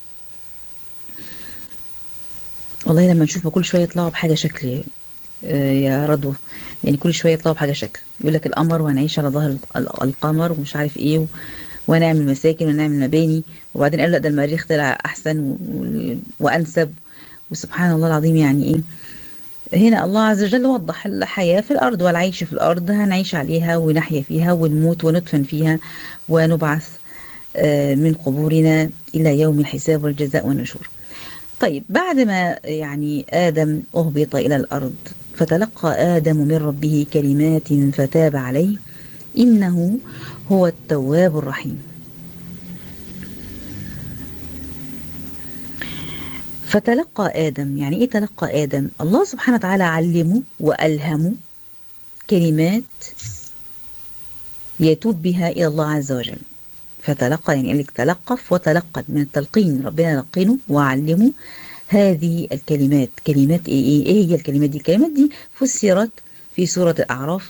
والله لما نشوف كل شوية يطلعوا بحاجة شكل آه، يا رضوى يعني كل شوية يطلعوا بحاجة شكل يقول لك القمر وهنعيش على ظهر ال- القمر ومش عارف ايه و... ونعمل مساكن ونعمل مباني وبعدين قالوا لا ده المريخ طلع أحسن و... و... وأنسب وسبحان الله العظيم يعني ايه هنا الله عز وجل وضح الحياة في الأرض والعيش في الأرض هنعيش عليها ونحيا فيها ونموت وندفن فيها ونبعث آه، من قبورنا إلى يوم الحساب والجزاء والنشور طيب بعد ما يعني آدم أهبط إلى الأرض فتلقى آدم من ربه كلمات فتاب عليه إنه هو التواب الرحيم فتلقى آدم يعني إيه تلقى آدم الله سبحانه وتعالى علمه وألهمه كلمات يتوب بها إلى الله عز وجل فتلقى يعني لك تلقف وتلقن من التلقين ربنا لقنه وعلمه هذه الكلمات كلمات ايه ايه, إيه هي الكلمات دي الكلمات دي فسرت في سورة الأعراف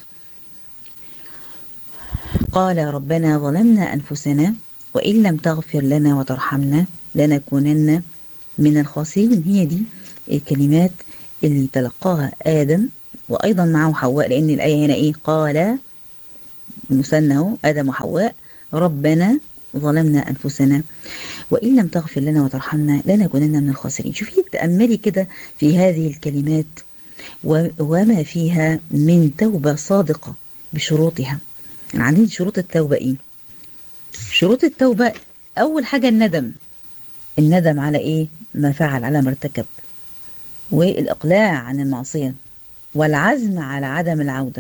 قال ربنا ظلمنا أنفسنا وإن لم تغفر لنا وترحمنا لنكونن من الخاسرين هي دي الكلمات اللي تلقاها آدم وأيضا معه حواء لأن الآية هنا إيه قال مثنى اهو آدم وحواء ربنا ظلمنا أنفسنا وإن لم تغفر لنا وترحمنا لنكونن من الخاسرين شوفي تأملي كده في هذه الكلمات و- وما فيها من توبة صادقة بشروطها عندنا شروط التوبة إيه شروط التوبة أول حاجة الندم الندم على إيه ما فعل على ما ارتكب والإقلاع عن المعصية والعزم على عدم العودة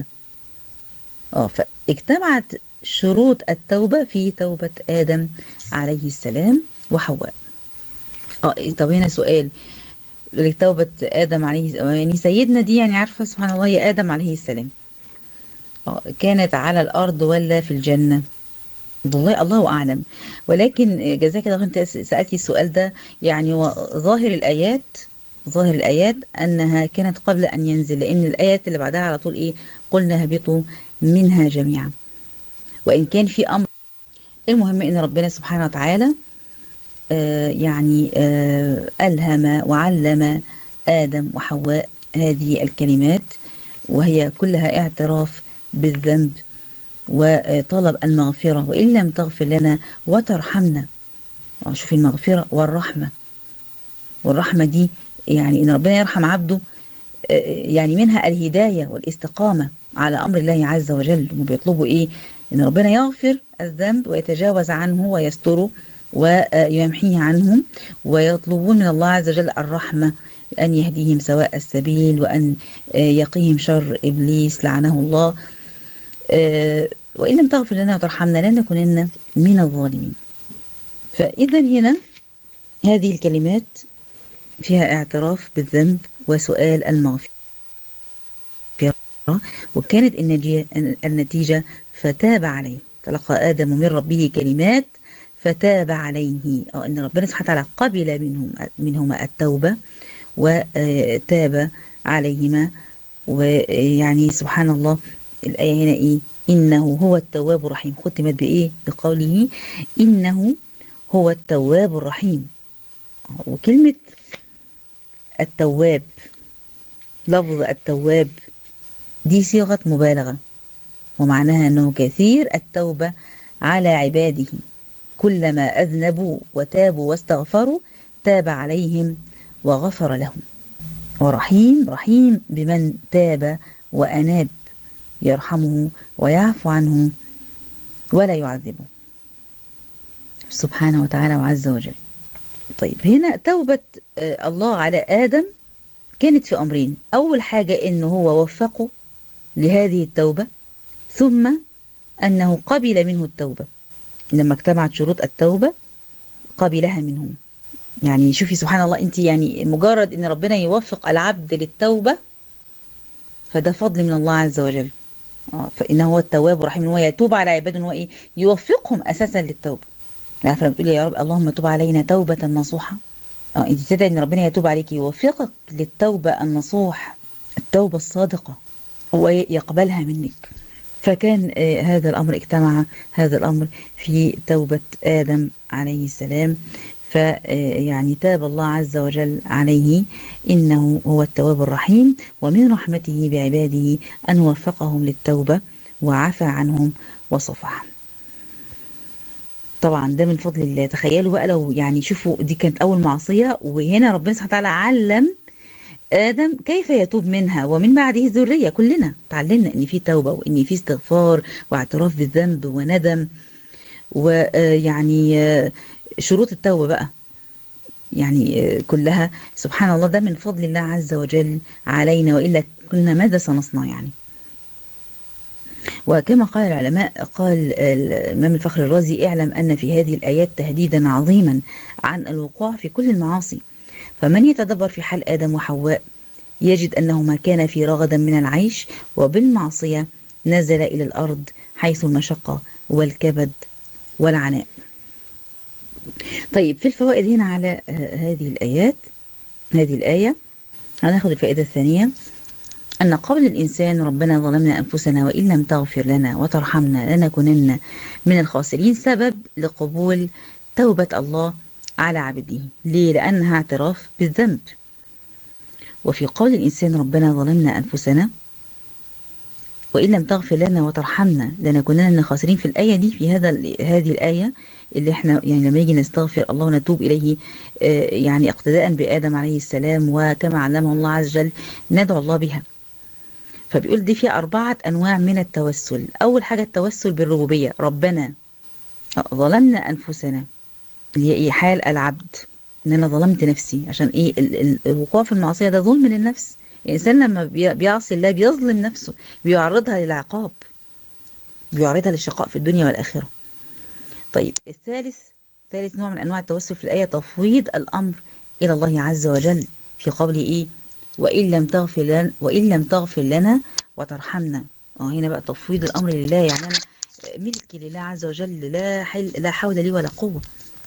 اه فاجتمعت شروط التوبة في توبة آدم عليه السلام وحواء اه طب هنا سؤال توبة آدم عليه يعني سيدنا دي يعني عارفة سبحان الله هي آدم عليه السلام اه كانت على الأرض ولا في الجنة والله الله أعلم ولكن جزاك الله أنت سألتي السؤال ده يعني هو ظاهر الآيات ظاهر الآيات أنها كانت قبل أن ينزل لأن الآيات اللي بعدها على طول إيه قلنا هبطوا منها جميعا وإن كان في أمر المهم إن ربنا سبحانه وتعالى آه يعني آه ألهم وعلم آدم وحواء هذه الكلمات وهي كلها اعتراف بالذنب وطلب المغفرة وإن لم تغفر لنا وترحمنا شوف المغفرة والرحمة والرحمة دي يعني إن ربنا يرحم عبده يعني منها الهداية والاستقامة على أمر الله عز وجل وبيطلبوا إيه إن ربنا يغفر الذنب ويتجاوز عنه ويستره ويمحيه عنهم ويطلبون من الله عز وجل الرحمة أن يهديهم سواء السبيل وأن يقيهم شر إبليس لعنه الله وإن لم تغفر لنا وترحمنا لنكونن من الظالمين فإذا هنا هذه الكلمات فيها اعتراف بالذنب وسؤال المغفرة وكانت النتيجة فتاب عليه تلقى آدم من ربه كلمات فتاب عليه أو أن ربنا سبحانه وتعالى قبل منهم منهما التوبة وتاب عليهما ويعني سبحان الله الآية هنا إيه إنه هو التواب الرحيم ختمت بإيه بقوله إنه هو التواب الرحيم وكلمة التواب لفظ التواب دي صيغة مبالغة ومعناها أنه كثير التوبة على عباده كلما أذنبوا وتابوا واستغفروا تاب عليهم وغفر لهم ورحيم رحيم بمن تاب وأناب يرحمه ويعفو عنه ولا يعذبه سبحانه وتعالى وعز وجل طيب هنا توبة الله على آدم كانت في أمرين أول حاجة إنه هو وفقه لهذه التوبة ثم أنه قبل منه التوبة لما اجتمعت شروط التوبة قبلها منهم يعني شوفي سبحان الله انت يعني مجرد ان ربنا يوفق العبد للتوبة فده فضل من الله عز وجل اه فانه هو التواب الرحيم ان هو يتوب على عباده ان هو ايه يوفقهم اساسا للتوبه عارفه لما بتقولي يا رب اللهم تب علينا توبه نصوحه اه انت تدعي ان ربنا يتوب عليك يوفقك للتوبه النصوح التوبه الصادقه ويقبلها منك فكان آه هذا الامر اجتمع هذا الامر في توبه ادم عليه السلام فيعني تاب الله عز وجل عليه إنه هو التواب الرحيم ومن رحمته بعباده أن وفقهم للتوبة وعفى عنهم وصفح طبعا ده من فضل الله تخيلوا بقى لو يعني شوفوا دي كانت أول معصية وهنا ربنا سبحانه وتعالى علم آدم كيف يتوب منها ومن بعده الذرية كلنا تعلمنا إن في توبة وإن في استغفار واعتراف بالذنب وندم ويعني شروط التوبة بقى يعني كلها سبحان الله ده من فضل الله عز وجل علينا وإلا كنا ماذا سنصنع يعني وكما قال العلماء قال الإمام الفخر الرازي اعلم أن في هذه الآيات تهديدا عظيما عن الوقوع في كل المعاصي فمن يتدبر في حال آدم وحواء يجد أنهما كان في رغدا من العيش وبالمعصية نزل إلى الأرض حيث المشقة والكبد والعناء طيب في الفوائد هنا على هذه الآيات هذه الآية هناخد الفائدة الثانية أن قول الإنسان ربنا ظلمنا أنفسنا وإن لم تغفر لنا وترحمنا لنكونن من الخاسرين سبب لقبول توبة الله على عبده ليه؟ لأنها اعتراف بالذنب وفي قول الإنسان ربنا ظلمنا أنفسنا وإن لم تغفر لنا وترحمنا لنكونن من الخاسرين في الآية دي في هذا هذه الآية اللي احنا يعني لما يجي نستغفر الله ونتوب إليه يعني اقتداء بآدم عليه السلام وكما علمه الله عز وجل ندعو الله بها فبيقول دي في أربعة أنواع من التوسل أول حاجة التوسل بالربوبية ربنا ظلمنا أنفسنا اللي هي إيه حال العبد إن أنا ظلمت نفسي عشان إيه الوقوع في المعصية ده ظلم للنفس الإنسان لما بيعصي الله بيظلم نفسه بيعرضها للعقاب بيعرضها للشقاء في الدنيا والآخرة طيب الثالث ثالث نوع من أنواع التوسل في الآية تفويض الأمر إلى الله عز وجل في قوله إيه وإن لم تغفر لنا وإن لم تغفر لنا وترحمنا اه هنا بقى تفويض الأمر لله يعني أنا ملكي لله عز وجل لا حل لا حول لي ولا قوة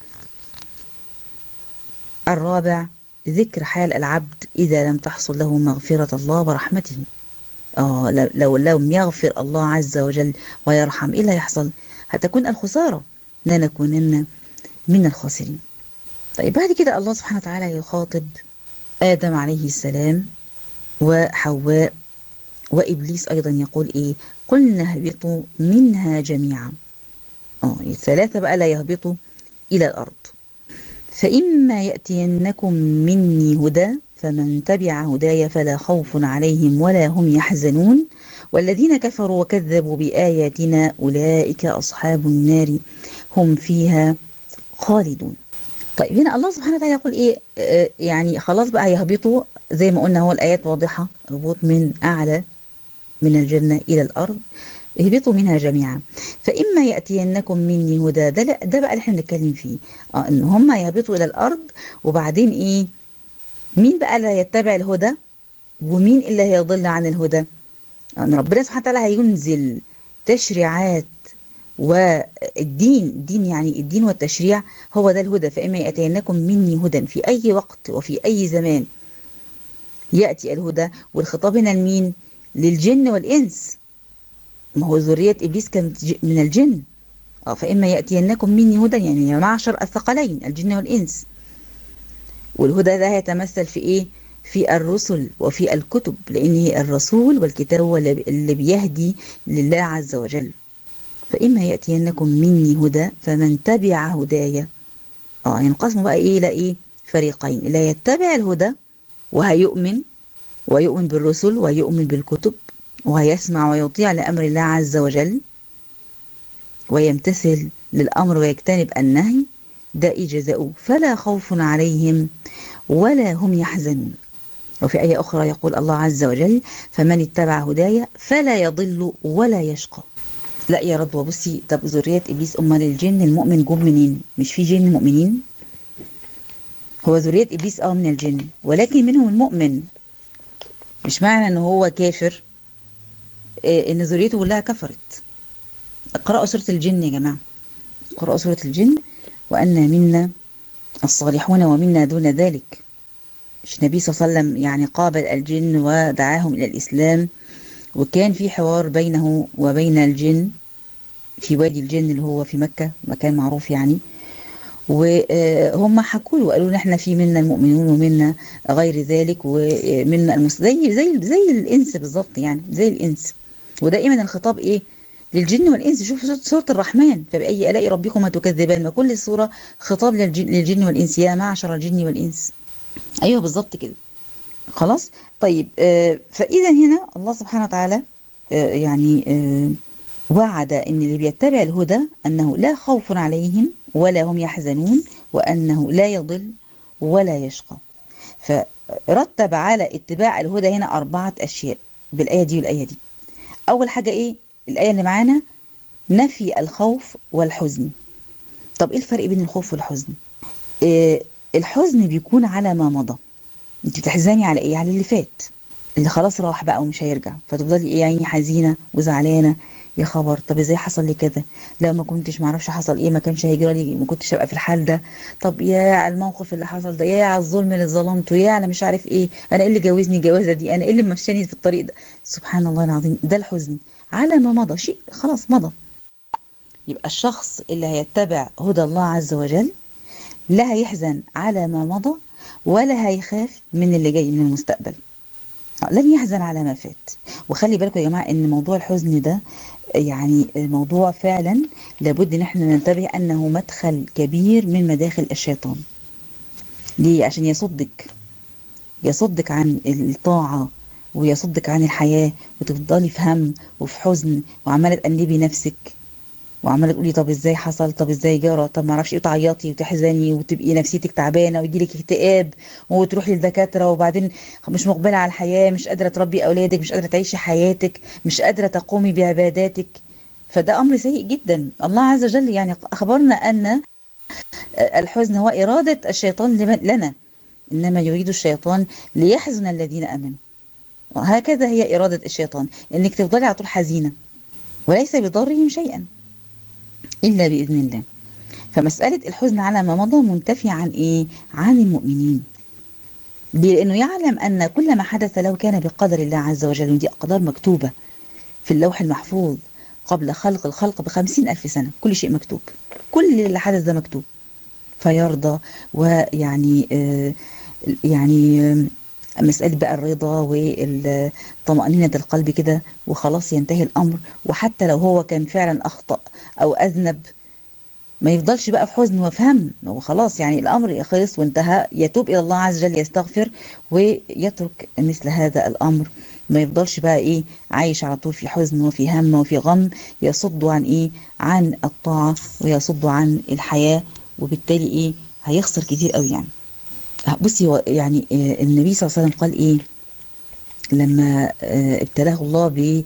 الرابع ذكر حال العبد إذا لم تحصل له مغفرة الله ورحمته اه لو لم يغفر الله عز وجل ويرحم إيه اللي هيحصل هتكون الخسارة لنكونن من الخاسرين طيب بعد كده الله سبحانه وتعالى يخاطب آدم عليه السلام وحواء وإبليس أيضا يقول إيه قلنا اهبطوا منها جميعا اه الثلاثة بقى لا يهبطوا إلى الأرض فإما يأتينكم مني هدى فمن تبع هداي فلا خوف عليهم ولا هم يحزنون والذين كفروا وكذبوا بآياتنا أولئك أصحاب النار هم فيها خالدون طيب هنا الله سبحانه وتعالى يقول ايه آه يعني خلاص بقى يهبطوا زي ما قلنا هو الايات واضحه هبوط من اعلى من الجنه الى الارض اهبطوا منها جميعا فاما ياتينكم مني هدى ده ده بقى اللي احنا بنتكلم فيه اه ان هم يهبطوا الى الارض وبعدين ايه مين بقى اللي هيتبع الهدى ومين اللي هيضل عن الهدى ان ربنا سبحانه وتعالى هينزل تشريعات والدين الدين يعني الدين والتشريع هو ده الهدى فإما يأتينكم مني هدى في أي وقت وفي أي زمان يأتي الهدى والخطاب هنا لمين للجن والإنس ما هو ذرية إبليس كانت من الجن اه فإما يأتينكم مني هدى يعني معشر الثقلين الجن والإنس والهدى ده يتمثل في إيه في الرسل وفي الكتب لأن الرسول والكتاب هو اللي بيهدي لله عز وجل فإما يأتينكم مني هدى فمن تبع هدايا اه ينقسموا بقى ايه الى ايه فريقين اللي يتبع الهدى وهيؤمن ويؤمن بالرسل ويؤمن بالكتب وهيسمع ويطيع لأمر الله عز وجل ويمتثل للأمر ويجتنب النهي ده إيه جزاؤه فلا خوف عليهم ولا هم يحزنون وفي آية أخرى يقول الله عز وجل فمن اتبع هدايا فلا يضل ولا يشقى لا يا رضوى بصي طب ذرية إبليس أمال الجن المؤمن جم منين؟ مش في جن مؤمنين؟ هو ذرية إبليس أه من الجن ولكن منهم المؤمن مش معنى إن هو كافر آه، ان ذريته كلها كفرت اقرأوا سورة الجن يا جماعة اقرأوا سورة الجن وأن منا الصالحون ومنا دون ذلك النبي صلى الله عليه وسلم يعني قابل الجن ودعاهم إلى الإسلام وكان في حوار بينه وبين الجن في وادي الجن اللي هو في مكة مكان معروف يعني وهم حكوا له وقالوا احنا في منا المؤمنون ومنا غير ذلك ومنا المس... زي زي زي الانس بالظبط يعني زي الانس ودائما الخطاب ايه للجن والانس شوف سوره الرحمن فباي الاء ربكما تكذبان ما كل سوره خطاب للجن, للجن والانس يا معشر الجن والانس ايوه بالظبط كده خلاص طيب آه فاذا هنا الله سبحانه وتعالى آه يعني آه وعد ان اللي بيتبع الهدى انه لا خوف عليهم ولا هم يحزنون وانه لا يضل ولا يشقى فرتب على اتباع الهدى هنا اربعه اشياء بالايه دي والايه دي اول حاجه ايه الايه اللي معانا نفي الخوف والحزن طب ايه الفرق بين الخوف والحزن إيه الحزن بيكون على ما مضى انت بتحزني على ايه على اللي فات اللي خلاص راح بقى ومش هيرجع فتفضلي ايه عيني حزينه وزعلانه يا خبر طب ازاي حصل لي كده لا ما كنتش معرفش حصل ايه ما كانش هيجرى لي ما كنتش ابقى في الحال ده طب يا على الموقف اللي حصل ده يا على الظلم اللي ظلمته يا على مش عارف ايه انا ايه اللي جوزني الجوازه دي انا ايه اللي مشاني في الطريق ده سبحان الله العظيم ده الحزن على ما مضى شيء خلاص مضى يبقى الشخص اللي هيتبع هدى الله عز وجل لا هيحزن على ما مضى ولا هيخاف من اللي جاي من المستقبل لن يحزن على ما فات وخلي بالكم يا جماعه ان موضوع الحزن ده يعني موضوع فعلا لابد ان احنا ننتبه انه مدخل كبير من مداخل الشيطان ليه عشان يصدك يصدك عن الطاعه ويصدك عن الحياه وتفضلي في هم وفي حزن وعماله تأنبي نفسك وعماله تقولي طب ازاي حصل طب ازاي جرى طب ما اعرفش ايه تعيطي وتحزني وتبقي نفسيتك تعبانه ويجيلك اكتئاب وتروحي للدكاتره وبعدين مش مقبله على الحياه مش قادره تربي اولادك مش قادره تعيشي حياتك مش قادره تقومي بعباداتك فده امر سيء جدا الله عز وجل يعني اخبرنا ان الحزن هو اراده الشيطان لنا انما يريد الشيطان ليحزن الذين امنوا وهكذا هي اراده الشيطان انك تفضلي على طول حزينه وليس بضرهم شيئا إلا بإذن الله فمسألة الحزن على ما مضى منتفية عن إيه؟ عن المؤمنين ليه؟ لأنه يعلم أن كل ما حدث له كان بقدر الله عز وجل ودي أقدار مكتوبة في اللوح المحفوظ قبل خلق الخلق بخمسين ألف سنة كل شيء مكتوب كل اللي حدث ده مكتوب فيرضى ويعني آه يعني آه مسألة بقى الرضا والطمأنينة القلب كده وخلاص ينتهي الأمر وحتى لو هو كان فعلا أخطأ أو أذنب ما يفضلش بقى في حزن وفي هم هو خلاص يعني الأمر خلص وانتهى يتوب إلى الله عز وجل يستغفر ويترك مثل هذا الأمر ما يفضلش بقى إيه عايش على طول في حزن وفي هم وفي غم يصد عن إيه عن الطاعة ويصد عن الحياة وبالتالي إيه هيخسر كتير قوي يعني بصي هو يعني النبي صلى الله عليه وسلم قال ايه لما ابتلاه الله ب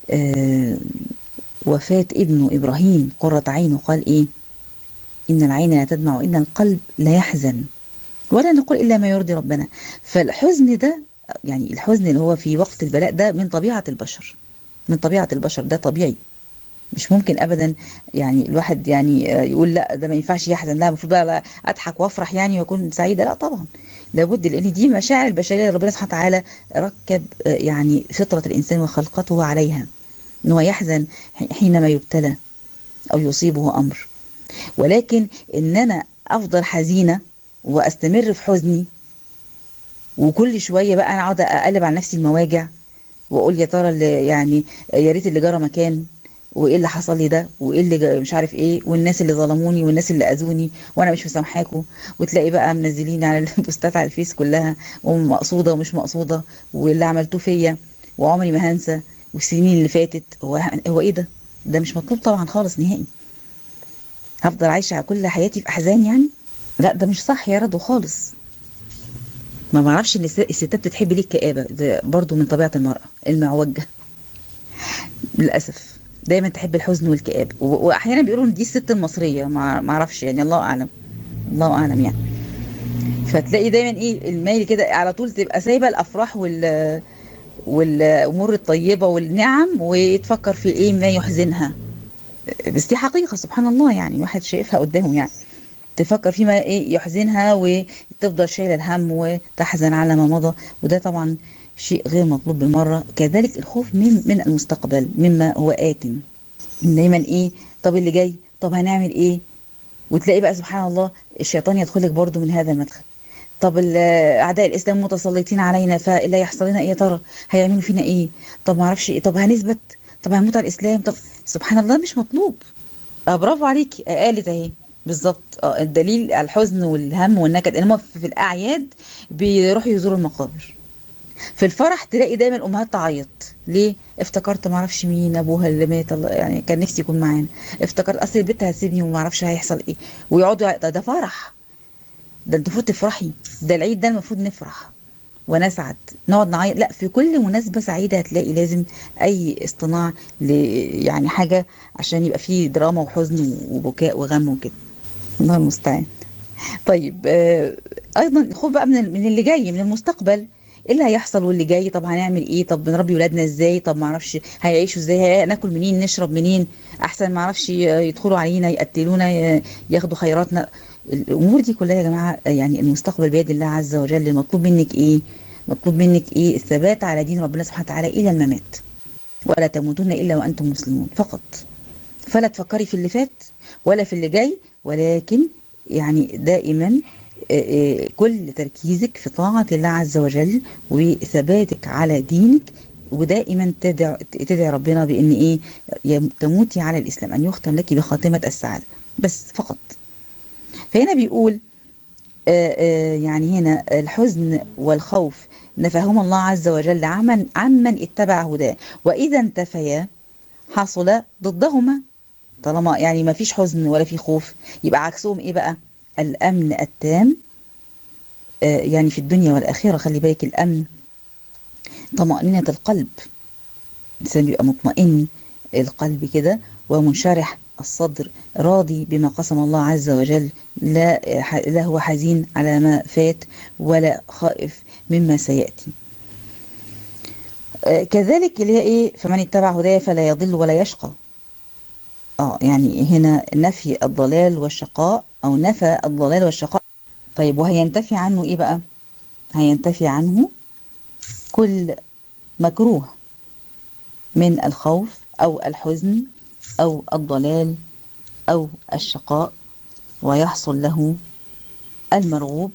وفاة ابنه ابراهيم قرة عينه قال ايه ان العين لا تدمع وان القلب لا يحزن ولا نقول الا ما يرضي ربنا فالحزن ده يعني الحزن اللي هو في وقت البلاء ده من طبيعة البشر من طبيعة البشر ده طبيعي مش ممكن ابدا يعني الواحد يعني يقول لا ده ما ينفعش يحزن لا المفروض بقى اضحك وافرح يعني واكون سعيده لا طبعا لابد لان دي مشاعر البشريه اللي ربنا سبحانه وتعالى ركب يعني فطره الانسان وخلقته عليها ان هو يحزن حينما يبتلى او يصيبه امر ولكن ان انا افضل حزينه واستمر في حزني وكل شويه بقى انا اقعد اقلب على نفسي المواجع واقول يا ترى اللي يعني يا ريت اللي جرى مكان وايه اللي حصل لي ده وايه اللي مش عارف ايه والناس اللي ظلموني والناس اللي اذوني وانا مش مسامحاكم وتلاقي بقى منزلين على البوستات على الفيس كلها ومقصوده ومش مقصوده واللي عملتوه فيا وعمري ما هنسى والسنين اللي فاتت هو هو ايه ده؟ ده مش مطلوب طبعا خالص نهائي هفضل عايشه على كل حياتي في احزان يعني؟ لا ده مش صح يا رضو خالص ما بعرفش ان الستات بتحب ليه الكآبه ده برضو من طبيعه المراه المعوجه للاسف دايما تحب الحزن والكآبة واحيانا بيقولوا ان دي الست المصريه ما اعرفش يعني الله اعلم الله اعلم يعني فتلاقي دايما ايه الميل كده على طول تبقى سايبه الافراح وال والامور الطيبه والنعم وتفكر في ايه ما يحزنها بس دي حقيقه سبحان الله يعني الواحد شايفها قدامه يعني تفكر فيما ايه يحزنها وتفضل شايله الهم وتحزن على ما مضى وده طبعا شيء غير مطلوب بالمره كذلك الخوف من من المستقبل مما هو آت دايما ايه طب اللي جاي طب هنعمل ايه وتلاقي بقى سبحان الله الشيطان يدخلك برضو من هذا المدخل طب اعداء الاسلام متسلطين علينا فاللي هيحصل لنا ايه يا ترى هيعملوا فينا ايه طب ما اعرفش ايه طب هنثبت طب هنموت على الاسلام طب سبحان الله مش مطلوب اه برافو عليكي قالت اهي بالظبط اه الدليل على الحزن والهم والنكد ان هم في الاعياد بيروحوا يزوروا المقابر في الفرح تلاقي دايما الامهات تعيط ليه افتكرت ما اعرفش مين ابوها اللي مات الله يعني كان نفسي يكون معانا افتكرت اصل البنت هتسيبني وما اعرفش هيحصل ايه ويقعدوا ده, ده فرح ده انت المفروض تفرحي ده العيد ده المفروض نفرح ونسعد نقعد نعيط لا في كل مناسبة سعيدة هتلاقي لازم أي اصطناع ل يعني حاجة عشان يبقى فيه دراما وحزن وبكاء وغم وكده الله المستعان طيب آه أيضا الخوف بقى من من اللي جاي من المستقبل ايه اللي هيحصل واللي جاي طب هنعمل ايه طب بنربي ولادنا ازاي طب ما اعرفش هيعيشوا ازاي هناكل منين نشرب منين احسن ما اعرفش يدخلوا علينا يقتلونا ياخدوا خيراتنا الامور دي كلها يا جماعه يعني المستقبل بيد الله عز وجل المطلوب منك ايه مطلوب منك ايه الثبات على دين ربنا سبحانه وتعالى الى الممات ولا تموتن الا وانتم مسلمون فقط فلا تفكري في اللي فات ولا في اللي جاي ولكن يعني دائما كل تركيزك في طاعة الله عز وجل وثباتك على دينك ودائما تدعي, تدعي ربنا بان ايه تموتي على الاسلام ان يختم لك بخاتمة السعادة بس فقط فهنا بيقول آآ آآ يعني هنا الحزن والخوف نفاهما الله عز وجل عمن, عمن اتبع هداه وإذا انتفيا حصل ضدهما طالما يعني ما فيش حزن ولا في خوف يبقى عكسهم ايه بقى الأمن التام آه يعني في الدنيا والآخرة خلي بالك الأمن طمأنينة القلب الإنسان بيبقى مطمئن القلب كده ومنشرح الصدر راضي بما قسم الله عز وجل لا, لا هو حزين على ما فات ولا خائف مما سيأتي آه كذلك اللي هي ايه فمن اتبع هدايا فلا يضل ولا يشقى اه يعني هنا نفي الضلال والشقاء او نفى الضلال والشقاء طيب وهينتفي عنه ايه بقى هينتفي عنه كل مكروه من الخوف او الحزن او الضلال او الشقاء ويحصل له المرغوب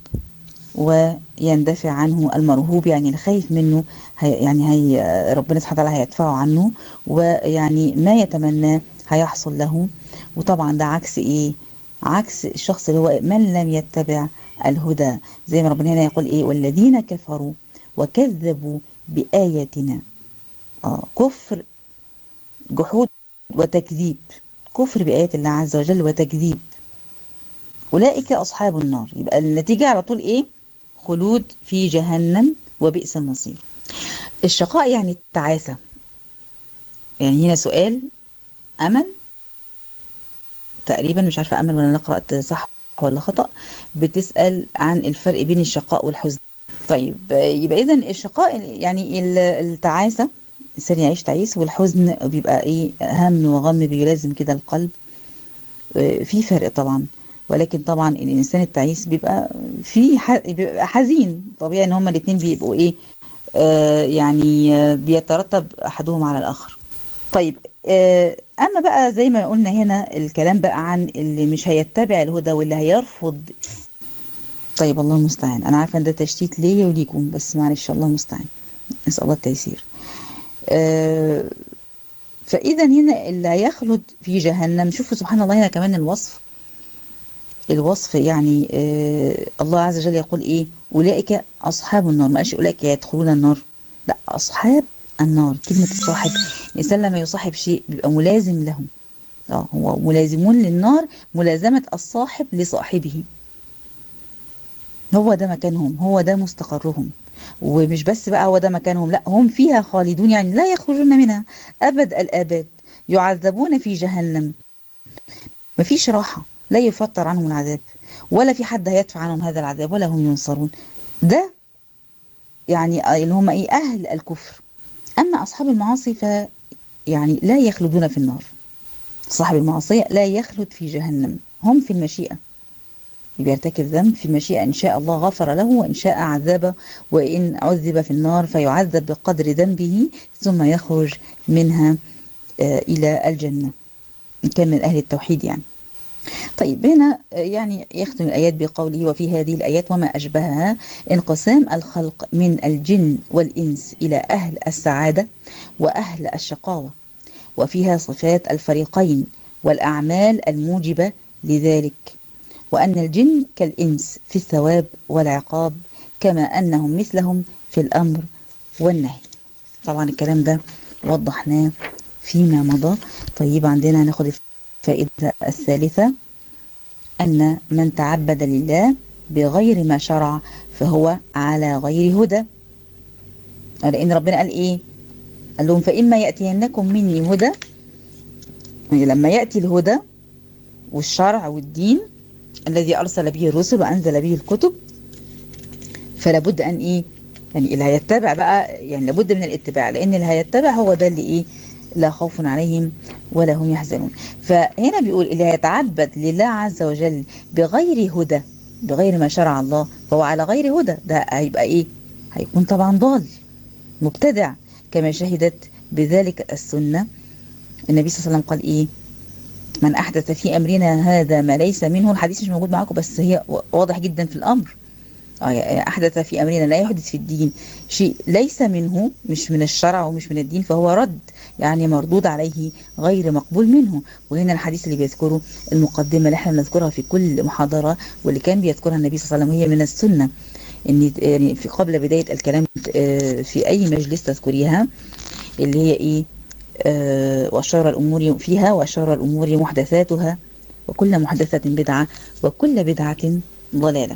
ويندفع عنه المرهوب يعني الخايف منه هي يعني هي ربنا سبحانه وتعالى هيدفعه عنه ويعني ما يتمناه هيحصل له وطبعا ده عكس ايه عكس الشخص اللي هو من لم يتبع الهدى زي ما ربنا هنا يقول ايه والذين كفروا وكذبوا بآياتنا آه كفر جحود وتكذيب كفر بآيات الله عز وجل وتكذيب أولئك أصحاب النار يبقى النتيجة على طول إيه خلود في جهنم وبئس المصير الشقاء يعني التعاسة يعني هنا سؤال أمل تقريبا مش عارفة أمل ولا أنا قرأت صح ولا خطأ بتسأل عن الفرق بين الشقاء والحزن طيب يبقى إذا الشقاء يعني التعاسة الإنسان يعيش تعيس والحزن بيبقى إيه هم وغم بيلازم كده القلب في فرق طبعا ولكن طبعا الإنسان التعيس بيبقى في بيبقى حزين طبيعي إن هما الاتنين بيبقوا إيه آه يعني آه بيترتب أحدهم على الآخر طيب آه أما بقى زي ما قلنا هنا الكلام بقى عن اللي مش هيتبع الهدى واللي هيرفض طيب الله المستعان أنا عارفة إن ده تشتيت ليا وليكم بس معلش الله المستعان نسأل الله التيسير آه فإذا هنا اللي هيخلد في جهنم شوفوا سبحان الله هنا كمان الوصف الوصف يعني آه الله عز وجل يقول إيه أولئك أصحاب النار ما قالش أولئك يدخلون النار لا أصحاب النار كلمة الصاحب الإنسان لما يصاحب شيء بيبقى ملازم له اه هو ملازمون للنار ملازمة الصاحب لصاحبه هو ده مكانهم هو ده مستقرهم ومش بس بقى هو ده مكانهم لا هم فيها خالدون يعني لا يخرجون منها أبد الآباد يعذبون في جهنم مفيش راحة لا يفتر عنهم العذاب ولا في حد هيدفع عنهم هذا العذاب ولا هم ينصرون ده يعني اللي هم ايه أهل الكفر أما أصحاب المعاصي ف يعني لا يخلدون في النار صاحب المعصية لا يخلد في جهنم هم في المشيئة بيرتكب ذنب في المشيئة إن شاء الله غفر له وإن شاء عذبه وإن عذب في النار فيعذب بقدر ذنبه ثم يخرج منها إلى الجنة إن كان من أهل التوحيد يعني طيب هنا يعني يختم الآيات بقوله وفي هذه الآيات وما أشبهها انقسام الخلق من الجن والإنس إلى أهل السعادة وأهل الشقاوة وفيها صفات الفريقين والأعمال الموجبة لذلك وأن الجن كالإنس في الثواب والعقاب كما أنهم مثلهم في الأمر والنهي طبعا الكلام ده وضحناه فيما مضى طيب عندنا ناخد الفائدة الثالثة أن من تعبد لله بغير ما شرع فهو على غير هدى لأن ربنا قال إيه قال لهم فإما يأتينكم مني هدى يعني لما يأتي الهدى والشرع والدين الذي أرسل به الرسل وأنزل به الكتب فلا بد أن إيه يعني اللي هيتبع بقى يعني لابد من الاتباع لأن اللي هيتبع هو ده اللي إيه لا خوف عليهم ولا هم يحزنون فهنا بيقول اللي هيتعبد لله عز وجل بغير هدى بغير ما شرع الله فهو على غير هدى ده هيبقى ايه هيكون طبعا ضال مبتدع كما شهدت بذلك السنة النبي صلى الله عليه وسلم قال ايه من احدث في امرنا هذا ما ليس منه الحديث مش موجود معاكم بس هي واضح جدا في الامر أحدث في أمرنا لا يحدث في الدين شيء ليس منه مش من الشرع ومش من الدين فهو رد يعني مردود عليه غير مقبول منه وهنا الحديث اللي بيذكره المقدمة اللي احنا بنذكرها في كل محاضرة واللي كان بيذكرها النبي صلى الله عليه وسلم هي من السنة ان يعني في قبل بداية الكلام في أي مجلس تذكريها اللي هي إيه وشر الأمور فيها وشر الأمور محدثاتها وكل محدثة بدعة وكل بدعة ضلالة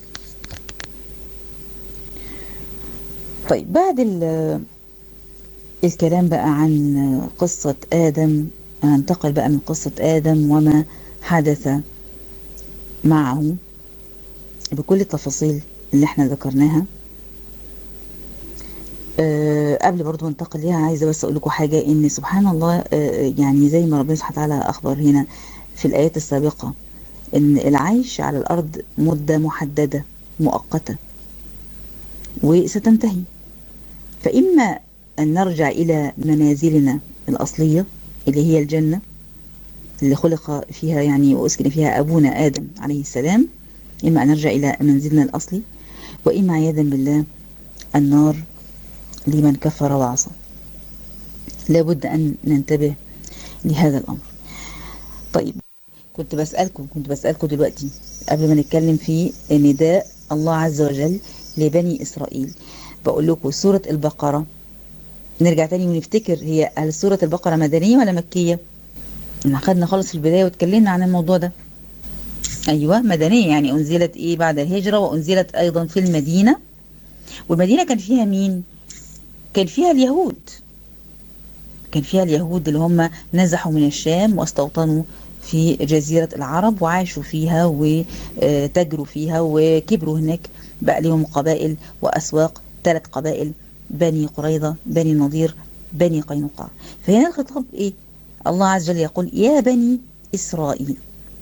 طيب بعد الكلام بقى عن قصة آدم هننتقل بقى من قصة آدم وما حدث معه بكل التفاصيل اللي احنا ذكرناها أه قبل برضو ننتقل ليها عايزة بس أقول لكم حاجة إن سبحان الله أه يعني زي ما ربنا سبحانه وتعالى أخبر هنا في الآيات السابقة إن العيش على الأرض مدة محددة مؤقتة وستنتهي فإما أن نرجع إلى منازلنا الأصلية اللي هي الجنة اللي خلق فيها يعني وأسكن فيها أبونا آدم عليه السلام إما أن نرجع إلى منزلنا الأصلي وإما عياذا بالله النار لمن كفر وعصى لابد أن ننتبه لهذا الأمر طيب كنت بسألكم كنت بسألكم دلوقتي قبل ما نتكلم في نداء الله عز وجل لبني إسرائيل بقول لكم سورة البقرة نرجع تاني ونفتكر هي هل سورة البقرة مدنية ولا مكية احنا خدنا خالص في البداية واتكلمنا عن الموضوع ده أيوة مدنية يعني أنزلت إيه بعد الهجرة وأنزلت أيضا في المدينة والمدينة كان فيها مين كان فيها اليهود كان فيها اليهود اللي هم نزحوا من الشام واستوطنوا في جزيرة العرب وعاشوا فيها وتجروا فيها وكبروا هناك بقى لهم قبائل وأسواق ثلاث قبائل بني قريظة بني نضير بني قينقاع فهنا الخطاب إيه الله عز وجل يقول يا بني إسرائيل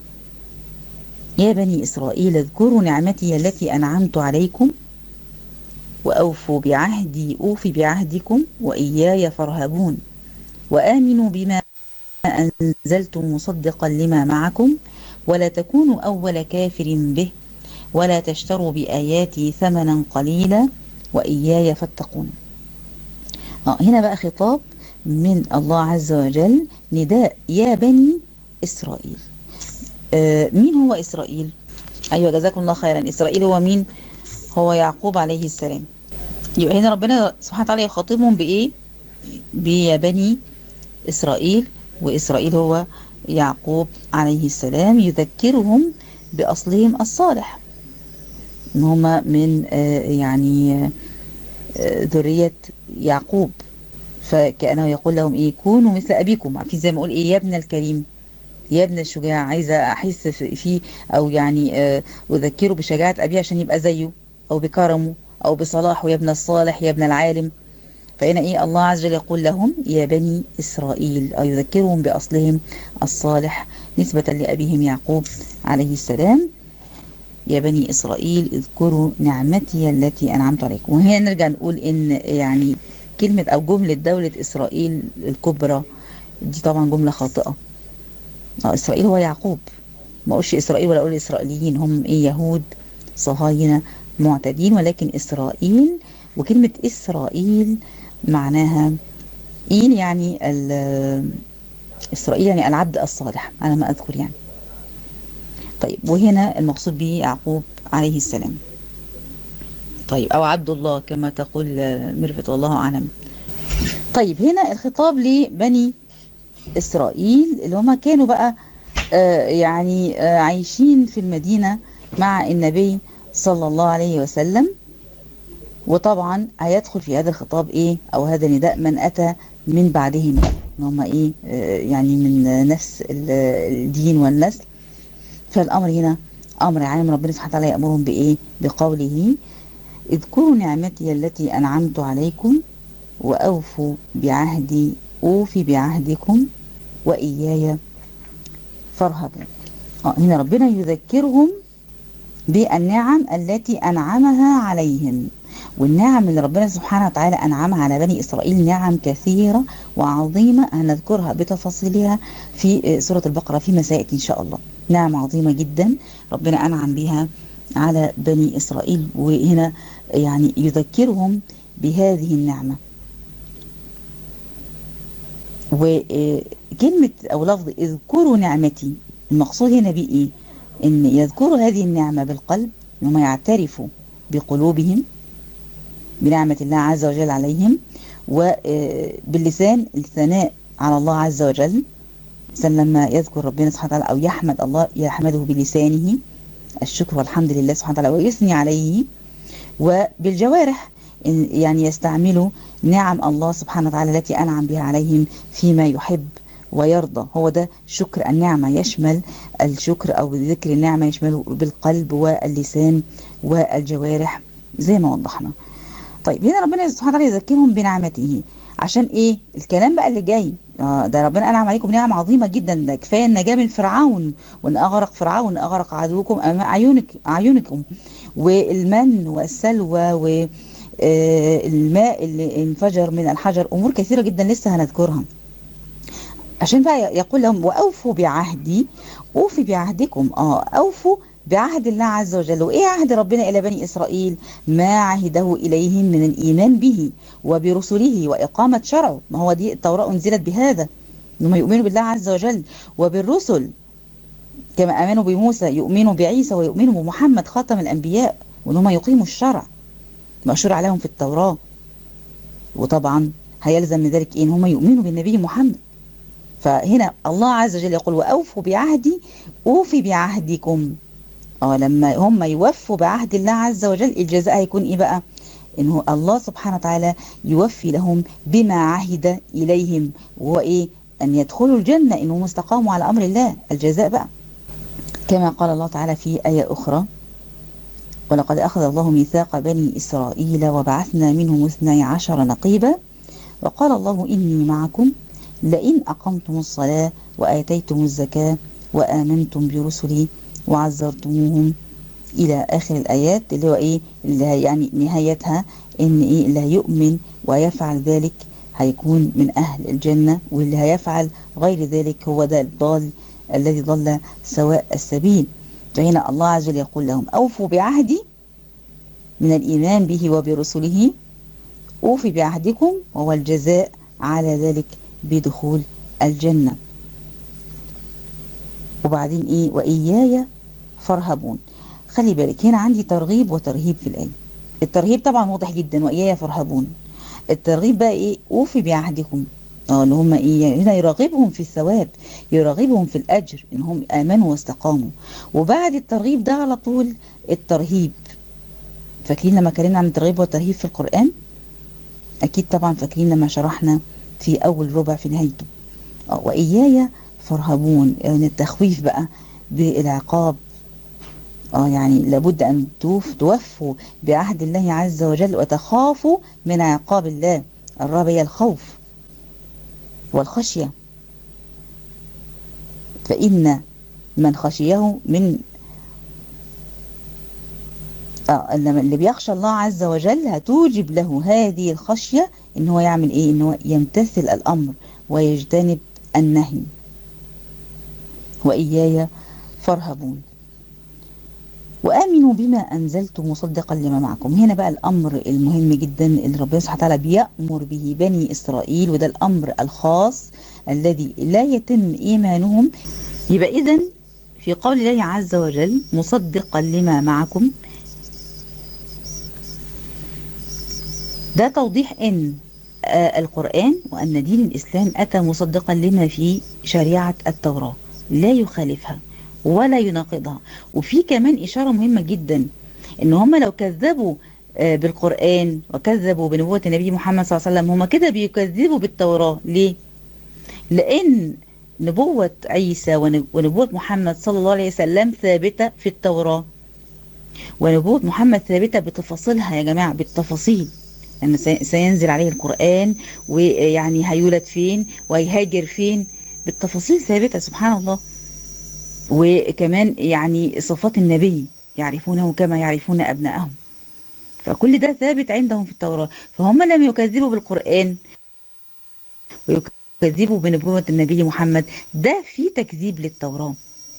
يا بني إسرائيل اذكروا نعمتي التي أنعمت عليكم وأوفوا بعهدي أوف بعهدكم وإياي فارهبون وآمنوا بما أنزلت مصدقا لما معكم ولا تكونوا أول كافر به ولا تشتروا بآياتي ثمنا قليلا وإياي فاتقون آه هنا بقى خطاب من الله عز وجل نداء يا بني إسرائيل آه مين هو إسرائيل أيوة جزاكم الله خيرا إسرائيل هو مين هو يعقوب عليه السلام يبقى هنا ربنا سبحانه وتعالى يخاطبهم بإيه بيا بني إسرائيل وإسرائيل هو يعقوب عليه السلام يذكرهم بأصلهم الصالح ان هم من آه يعني آه ذرية يعقوب فكأنه يقول لهم ايه كونوا مثل ابيكم عارفين زي ما اقول ايه يا ابن الكريم يا ابن الشجاع عايزة احس فيه او يعني آه اذكره بشجاعة ابيه عشان يبقى زيه او بكرمه او بصلاحه يا ابن الصالح يا ابن العالم فهنا ايه الله عز وجل يقول لهم يا بني اسرائيل او يذكرهم باصلهم الصالح نسبة لابيهم يعقوب عليه السلام يا بني اسرائيل اذكروا نعمتي التي انعمت عليكم وهنا نرجع نقول ان يعني كلمة او جملة دولة اسرائيل الكبرى دي طبعا جملة خاطئة اه اسرائيل هو يعقوب ما اقولش اسرائيل ولا اقول اسرائيليين هم ايه يهود صهاينة معتدين ولكن اسرائيل وكلمة اسرائيل معناها إيل يعني إسرائيل يعني العبد الصالح على ما أذكر يعني طيب وهنا المقصود به يعقوب عليه السلام طيب أو عبد الله كما تقول مرفت والله أعلم طيب هنا الخطاب لبني إسرائيل اللي هما كانوا بقى آه يعني آه عايشين في المدينة مع النبي صلى الله عليه وسلم وطبعا هيدخل في هذا الخطاب ايه او هذا النداء من اتى من بعدهم ان هم ايه آه يعني من نفس الدين والنسل فالامر هنا امر عام ربنا سبحانه وتعالى يامرهم بايه بقوله اذكروا نعمتي التي انعمت عليكم واوفوا بعهدي اوفي بعهدكم واياي فارهبوا اه هنا ربنا يذكرهم بالنعم التي انعمها عليهم والنعم اللي ربنا سبحانه وتعالى أنعمها على بني إسرائيل نعم كثيرة وعظيمة هنذكرها بتفاصيلها في سورة البقرة في مسائل إن شاء الله نعم عظيمة جدا ربنا أنعم بها على بني إسرائيل وهنا يعني يذكرهم بهذه النعمة وكلمة أو لفظ اذكروا نعمتي المقصود هنا بإيه إن يذكروا هذه النعمة بالقلب إنهم يعترفوا بقلوبهم بنعمة الله عز وجل عليهم وباللسان الثناء على الله عز وجل الإنسان لما يذكر ربنا سبحانه وتعالى أو يحمد الله يحمده بلسانه الشكر والحمد لله سبحانه وتعالى ويثني عليه وبالجوارح يعني يستعملوا نعم الله سبحانه وتعالى التي أنعم بها عليهم فيما يحب ويرضى هو ده شكر النعمة يشمل الشكر أو ذكر النعمة يشمله بالقلب واللسان والجوارح زي ما وضحنا طيب هنا ربنا سبحانه وتعالى يذكرهم بنعمته عشان ايه الكلام بقى اللي جاي آه ده ربنا انعم عليكم نعم عظيمه جدا ده كفايه النجاه من فرعون وان اغرق فرعون اغرق عدوكم امام اعينك اعينكم والمن والسلوى والماء اللي انفجر من الحجر امور كثيره جدا لسه هنذكرها عشان بقى يقول لهم واوفوا بعهدي اوفي بعهدكم اه اوفوا بعهد الله عز وجل وإيه عهد ربنا إلى بني إسرائيل ما عهده إليهم من الإيمان به وبرسله وإقامة شرعه ما هو دي التوراة أنزلت بهذا أنهم يؤمنوا بالله عز وجل وبالرسل كما آمنوا بموسى يؤمنوا بعيسى ويؤمنوا بمحمد خاتم الأنبياء وأنهم يقيموا الشرع مأشور عليهم في التوراة وطبعا هيلزم من ذلك إيه إن هم يؤمنوا بالنبي محمد فهنا الله عز وجل يقول وأوفوا بعهدي أوفي بعهدكم اه لما هم يوفوا بعهد الله عز وجل الجزاء هيكون ايه بقى انه الله سبحانه وتعالى يوفي لهم بما عهد اليهم وهو ايه ان يدخلوا الجنة انهم استقاموا على امر الله الجزاء بقى كما قال الله تعالى في آية أخرى ولقد أخذ الله ميثاق بني إسرائيل وبعثنا منهم اثني عشر نقيبا وقال الله إني معكم لئن أقمتم الصلاة وآتيتم الزكاة وآمنتم برسلي وعزرتموهم إلى آخر الآيات اللي هو إيه اللي يعني نهايتها إن إيه اللي هيؤمن ويفعل ذلك هيكون من أهل الجنة واللي هيفعل غير ذلك هو ده الضال الذي ضل سواء السبيل فهنا الله عز وجل يقول لهم أوفوا بعهدي من الإيمان به وبرسله أوفي بعهدكم وهو الجزاء على ذلك بدخول الجنة وبعدين إيه وإياي فارهبون خلي بالك هنا عندي ترغيب وترهيب في الآية الترهيب طبعا واضح جدا وإياي فارهبون الترغيب بقى إيه أوفي بعهدكم اه اللي هم ايه يعني هنا يراغبهم في الثواب يراغبهم في الاجر انهم امنوا واستقاموا وبعد الترغيب ده على طول الترهيب فاكرين لما اتكلمنا عن الترغيب والترهيب في القران اكيد طبعا فاكرين لما شرحنا في اول ربع في نهايته اه واياي فارهبون يعني التخويف بقى بالعقاب اه يعني لابد ان توف توفوا بعهد الله عز وجل وتخافوا من عقاب الله الرهبة هي الخوف والخشية فإن من خشيه من آه اللي بيخشى الله عز وجل هتوجب له هذه الخشية ان هو يعمل ايه ان هو يمتثل الامر ويجتنب النهي وإياي فارهبون وآمنوا بما أنزلت مصدقا لما معكم هنا بقى الأمر المهم جدا اللي ربنا سبحانه وتعالى بيأمر به بني إسرائيل وده الأمر الخاص الذي لا يتم إيمانهم يبقى إذن في قول الله عز وجل مصدقا لما معكم ده توضيح ان آه القرآن وأن دين الإسلام أتى مصدقا لما في شريعة التوراة لا يخالفها ولا يناقضها وفي كمان إشارة مهمة جدا إن هم لو كذبوا آه بالقرآن وكذبوا بنبوة النبي محمد صلى الله عليه وسلم هم كده بيكذبوا بالتوراة ليه؟ لأن نبوة عيسى ونبوة محمد صلى الله عليه وسلم ثابتة في التوراة ونبوة محمد ثابتة بتفاصيلها يا جماعة بالتفاصيل أن يعني سينزل عليه القرآن ويعني هيولد فين وهيهاجر فين بالتفاصيل ثابتة سبحان الله وكمان يعني صفات النبي يعرفونه كما يعرفون أبنائهم فكل ده ثابت عندهم في التوراة فهم لم يكذبوا بالقرآن ويكذبوا بنبوة النبي محمد ده في تكذيب للتوراة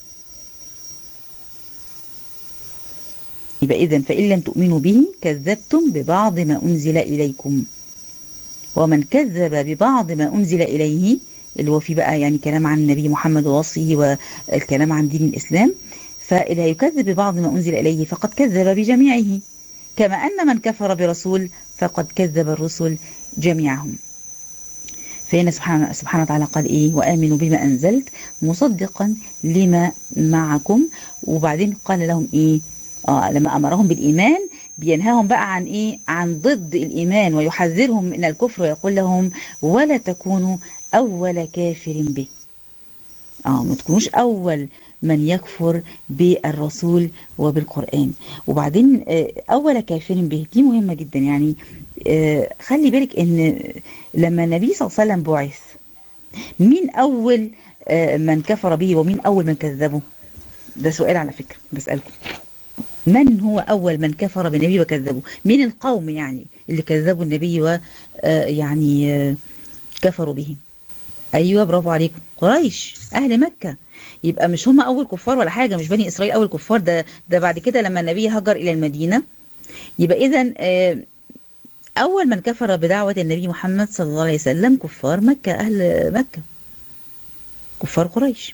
يبقى إذن فإن لم تؤمنوا به كذبتم ببعض ما أنزل إليكم ومن كذب ببعض ما أنزل إليه اللي هو في بقى يعني كلام عن النبي محمد ووصيه والكلام عن دين الإسلام فإذا يكذب ببعض ما أنزل إليه فقد كذب بجميعه كما أن من كفر برسول فقد كذب الرسل جميعهم فهنا سبحانه, سبحانه وتعالى قال إيه وآمنوا بما أنزلت مصدقا لما معكم وبعدين قال لهم إيه آه لما أمرهم بالإيمان بينهاهم بقى عن إيه عن ضد الإيمان ويحذرهم من الكفر ويقول لهم ولا تكونوا أول كافر به آه ما تكونوش أول من يكفر بالرسول وبالقرآن وبعدين آه أول كافر به دي مهمة جدا يعني آه خلي بالك إن لما النبي صلى الله عليه وسلم بعث مين أول آه من كفر به ومين أول من كذبه ده سؤال على فكرة بسألكم من هو أول من كفر بالنبي وكذبه من القوم يعني اللي كذبوا النبي ويعني كفروا به أيوة برافو عليكم قريش أهل مكة يبقى مش هم أول كفار ولا حاجة مش بني إسرائيل أول كفار ده ده بعد كده لما النبي هجر إلى المدينة يبقى إذا أول من كفر بدعوة النبي محمد صلى الله عليه وسلم كفار مكة أهل مكة كفار قريش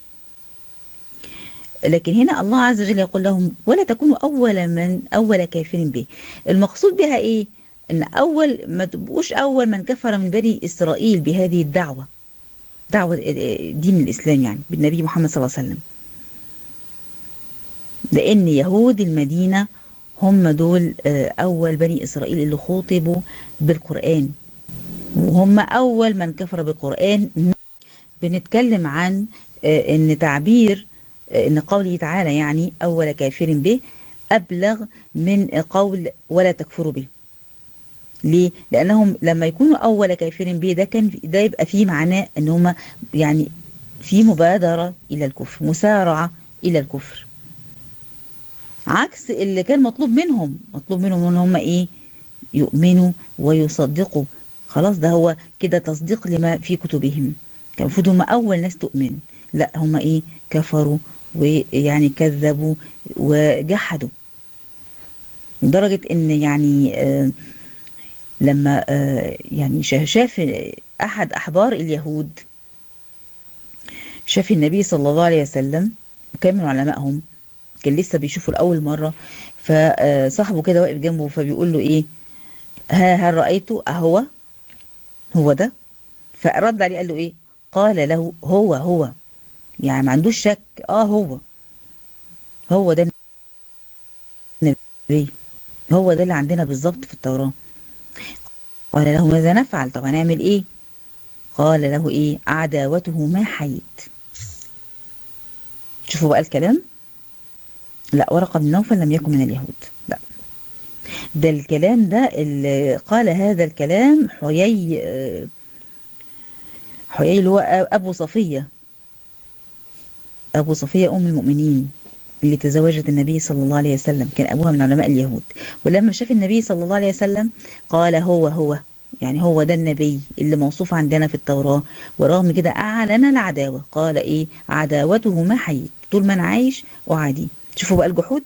لكن هنا الله عز وجل يقول لهم ولا تكونوا أول من أول كافر به المقصود بها إيه إن أول ما تبقوش أول من كفر من بني إسرائيل بهذه الدعوة دعوة دين الإسلام يعني بالنبي محمد صلى الله عليه وسلم لأن يهود المدينة هم دول أول بني إسرائيل اللي خوطبوا بالقرآن وهم أول من كفر بالقرآن بنتكلم عن إن تعبير ان قوله تعالى يعني اول كافر به ابلغ من قول ولا تكفروا به ليه لانهم لما يكونوا اول كافر به ده كان ده يبقى فيه معناه ان هم يعني في مبادره الى الكفر مسارعه الى الكفر عكس اللي كان مطلوب منهم مطلوب منهم ان هم ايه يؤمنوا ويصدقوا خلاص ده هو كده تصديق لما في كتبهم كان المفروض هم اول ناس تؤمن لا هم ايه كفروا ويعني كذبوا وجحدوا لدرجة ان يعني آه لما آه يعني شاف احد احبار اليهود شاف النبي صلى الله عليه وسلم وكان من علمائهم كان لسه بيشوفه لأول مرة فصاحبه كده واقف جنبه فبيقول له ايه ها هل رأيته اهو هو ده فرد عليه قال له ايه قال له هو هو يعني ما عندوش شك اه هو هو ده النبي هو ده اللي عندنا بالظبط في التوراة قال له ماذا نفعل طب هنعمل ايه قال له ايه عداوته ما حيت شوفوا بقى الكلام لا ورقة بن نوفل لم يكن من اليهود لا ده الكلام ده اللي قال هذا الكلام حيي حيي اللي هو أبو صفية أبو صفية أم المؤمنين اللي تزوجت النبي صلى الله عليه وسلم كان أبوها من علماء اليهود ولما شاف النبي صلى الله عليه وسلم قال هو هو يعني هو ده النبي اللي موصوف عندنا في التوراة ورغم كده أعلن العداوة قال إيه عداوته ما حييت طول ما أنا عايش أعاديه شوفوا بقى الجحود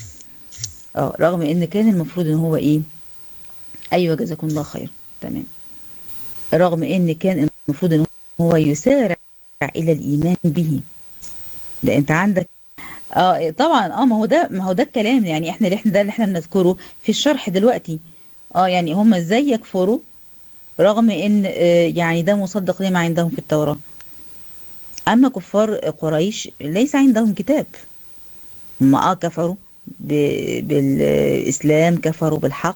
اه رغم ان كان المفروض ان هو ايه ايوه جزاكم الله خير تمام رغم ان كان المفروض ان هو يسارع الى الايمان به ده انت عندك اه طبعا اه ما هو ده ما هو ده الكلام يعني احنا اللي احنا ده اللي احنا بنذكره في الشرح دلوقتي اه يعني هم ازاي يكفروا رغم ان آه يعني ده مصدق لما عندهم في التوراة اما كفار قريش ليس عندهم كتاب هم اه كفروا بالإسلام كفروا بالحق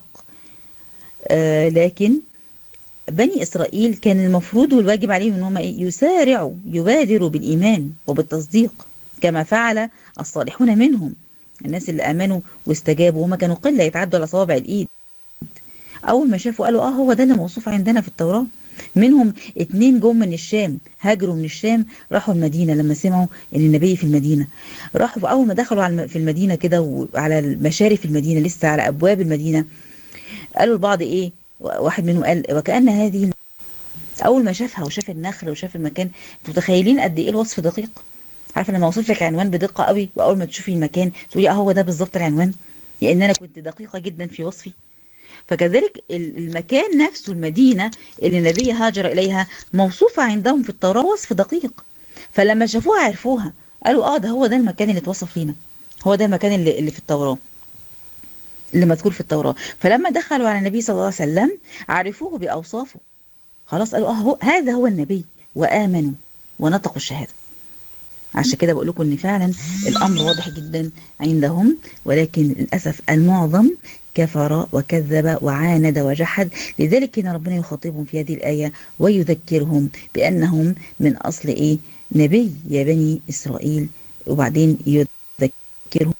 آه لكن بني إسرائيل كان المفروض والواجب عليهم أن هم يسارعوا يبادروا بالإيمان وبالتصديق كما فعل الصالحون منهم الناس اللي آمنوا واستجابوا وما كانوا قلة يتعدوا على صوابع الإيد أول ما شافوا قالوا آه هو ده اللي موصوف عندنا في التوراة منهم اتنين جم من الشام هاجروا من الشام راحوا المدينة لما سمعوا ان النبي في المدينة راحوا اول ما دخلوا على في المدينة كده وعلى المشارف المدينة لسه على ابواب المدينة قالوا البعض ايه واحد منهم قال وكأن هذه اول ما شافها وشاف النخل وشاف المكان متخيلين قد ايه الوصف دقيق عارفه لما اوصف لك عنوان بدقه قوي واول ما تشوفي المكان تقولي اه هو ده بالظبط العنوان لان انا كنت دقيقه جدا في وصفي فكذلك المكان نفسه المدينة اللي النبي هاجر إليها موصوفة عندهم في التوراة وصف دقيق فلما شافوها عرفوها قالوا اه ده هو ده المكان اللي اتوصف لينا هو ده المكان اللي, اللي في التوراة اللي مذكور في التوراة فلما دخلوا على النبي صلى الله عليه وسلم عرفوه بأوصافه خلاص قالوا اه هو هذا هو النبي وآمنوا ونطقوا الشهادة عشان كده بقول لكم ان فعلا الامر واضح جدا عندهم ولكن للاسف المعظم كفر وكذب وعاند وجحد لذلك كان ربنا يخاطبهم في هذه الآية ويذكرهم بأنهم من أصل إيه نبي يا بني إسرائيل وبعدين يذكرهم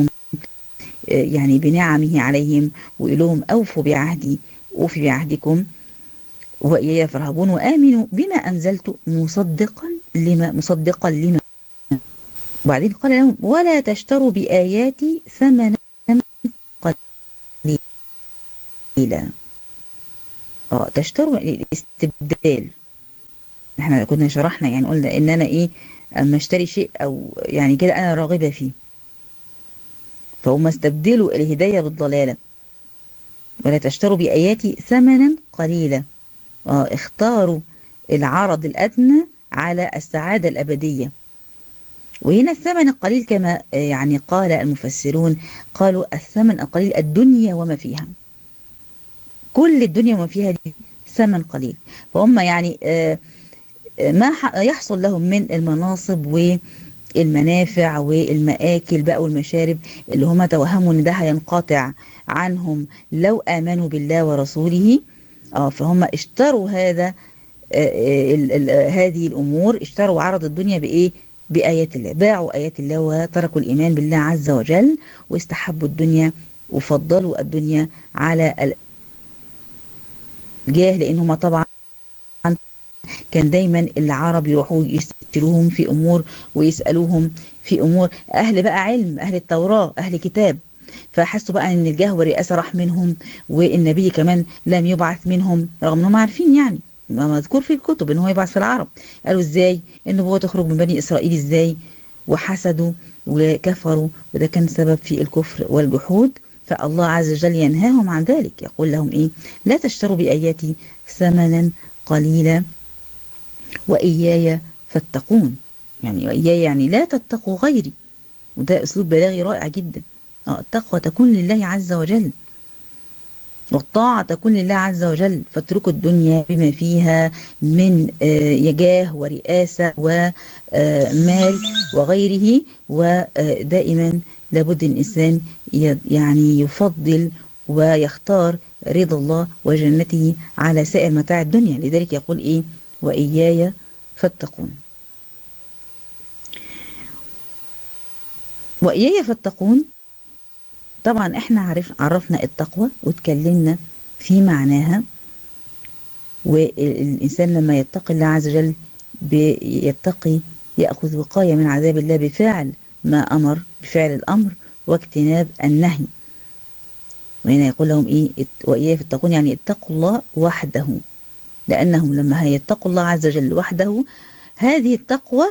يعني بنعمه عليهم ويقول لهم أوفوا بعهدي أوفي بعهدكم وإياي فارهبون وآمنوا بما أنزلت مصدقا لما مصدقا لما وبعدين قال لهم ولا تشتروا بآياتي ثمنا قليلا اه تشتروا الاستبدال احنا كنا شرحنا يعني قلنا ان انا ايه اما اشتري شيء او يعني كده انا راغبة فيه فهم استبدلوا الهداية بالضلالة ولا تشتروا بآياتي ثمنا قليلا اه اختاروا العرض الأدنى على السعادة الأبدية وهنا الثمن القليل كما يعني قال المفسرون قالوا الثمن القليل الدنيا وما فيها كل الدنيا وما فيها دي ثمن قليل فهم يعني ما يحصل لهم من المناصب والمنافع والمآكل بقى والمشارب اللي هم توهموا ان ده هينقطع عنهم لو آمنوا بالله ورسوله اه فهم اشتروا هذا ال ال هذه الأمور اشتروا عرض الدنيا بإيه بآيات الله باعوا آيات الله وتركوا الإيمان بالله عز وجل واستحبوا الدنيا وفضلوا الدنيا على الجاه لأنهم طبعا كان دايما العرب يروحوا يستشيروهم في أمور ويسألوهم في أمور أهل بقى علم أهل التوراة أهل كتاب فحسوا بقى ان الجاه والرئاسة راح منهم والنبي كمان لم يبعث منهم رغم انهم عارفين يعني ما مذكور في الكتب ان هو يبعث في العرب قالوا ازاي النبوة تخرج من بني اسرائيل ازاي وحسدوا وكفروا وده كان سبب في الكفر والجحود فالله عز وجل ينهاهم عن ذلك يقول لهم ايه لا تشتروا بآياتي ثمنا قليلا وإياي فاتقون يعني وإياي يعني لا تتقوا غيري وده أسلوب بلاغي رائع جدا التقوى تكون لله عز وجل والطاعة تكون لله عز وجل فاتركوا الدنيا بما فيها من يجاه ورئاسة ومال وغيره ودائما لابد الإنسان يعني يفضل ويختار رضا الله وجنته على سائر متاع الدنيا لذلك يقول إيه وإياي فاتقون وإياي فاتقون طبعا احنا عرف عرفنا التقوى واتكلمنا في معناها والإنسان لما يتقي الله عز وجل يتقي يأخذ وقاية من عذاب الله بفعل ما أمر بفعل الأمر واجتناب النهي وهنا يقول لهم إيه وإياه فاتقون يعني اتقوا الله وحده لأنهم لما هيتقوا الله عز وجل وحده هذه التقوى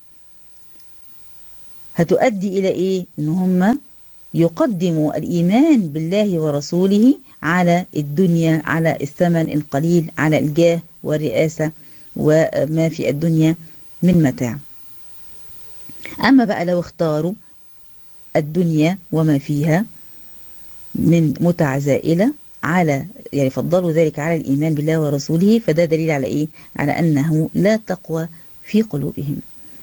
هتؤدي إلى إيه إن هم يقدموا الإيمان بالله ورسوله على الدنيا على الثمن القليل على الجاه والرئاسة وما في الدنيا من متاع أما بقى لو اختاروا الدنيا وما فيها من متع زائلة على يعني فضلوا ذلك على الإيمان بالله ورسوله فده دليل على إيه؟ على أنه لا تقوى في قلوبهم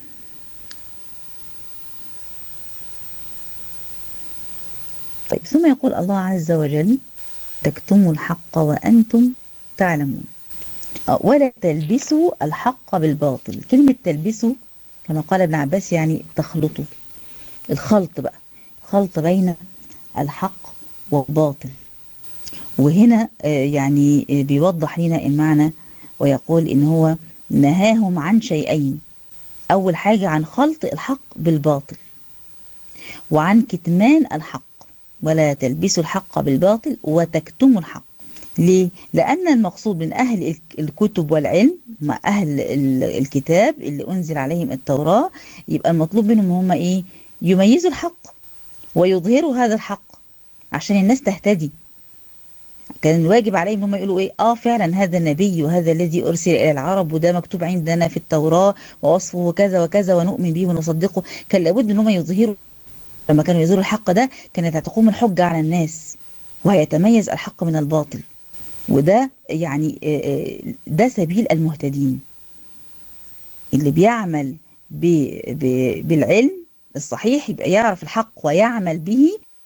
طيب ثم يقول الله عز وجل تكتموا الحق وأنتم تعلمون ولا تلبسوا الحق بالباطل كلمة تلبسوا كما قال ابن عباس يعني تخلطوا الخلط بقى خلط بين الحق والباطل وهنا يعني بيوضح لنا المعنى ويقول ان هو نهاهم عن شيئين اول حاجة عن خلط الحق بالباطل وعن كتمان الحق ولا تلبسوا الحق بالباطل وتكتموا الحق ليه؟ لأن المقصود من أهل الكتب والعلم مع أهل الكتاب اللي أنزل عليهم التوراة يبقى المطلوب منهم هم إيه؟ يميزوا الحق ويظهروا هذا الحق عشان الناس تهتدي كان الواجب عليهم هم يقولوا ايه اه فعلا هذا النبي وهذا الذي ارسل الى العرب وده مكتوب عندنا في التوراه ووصفه كذا وكذا ونؤمن به ونصدقه كان لابد ان هم يظهروا لما كانوا يظهروا الحق ده كانت هتقوم الحجه على الناس وهيتميز الحق من الباطل وده يعني ده سبيل المهتدين اللي بيعمل ب ب بالعلم الصحيح يبقى يعرف الحق ويعمل به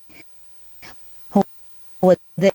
هو ده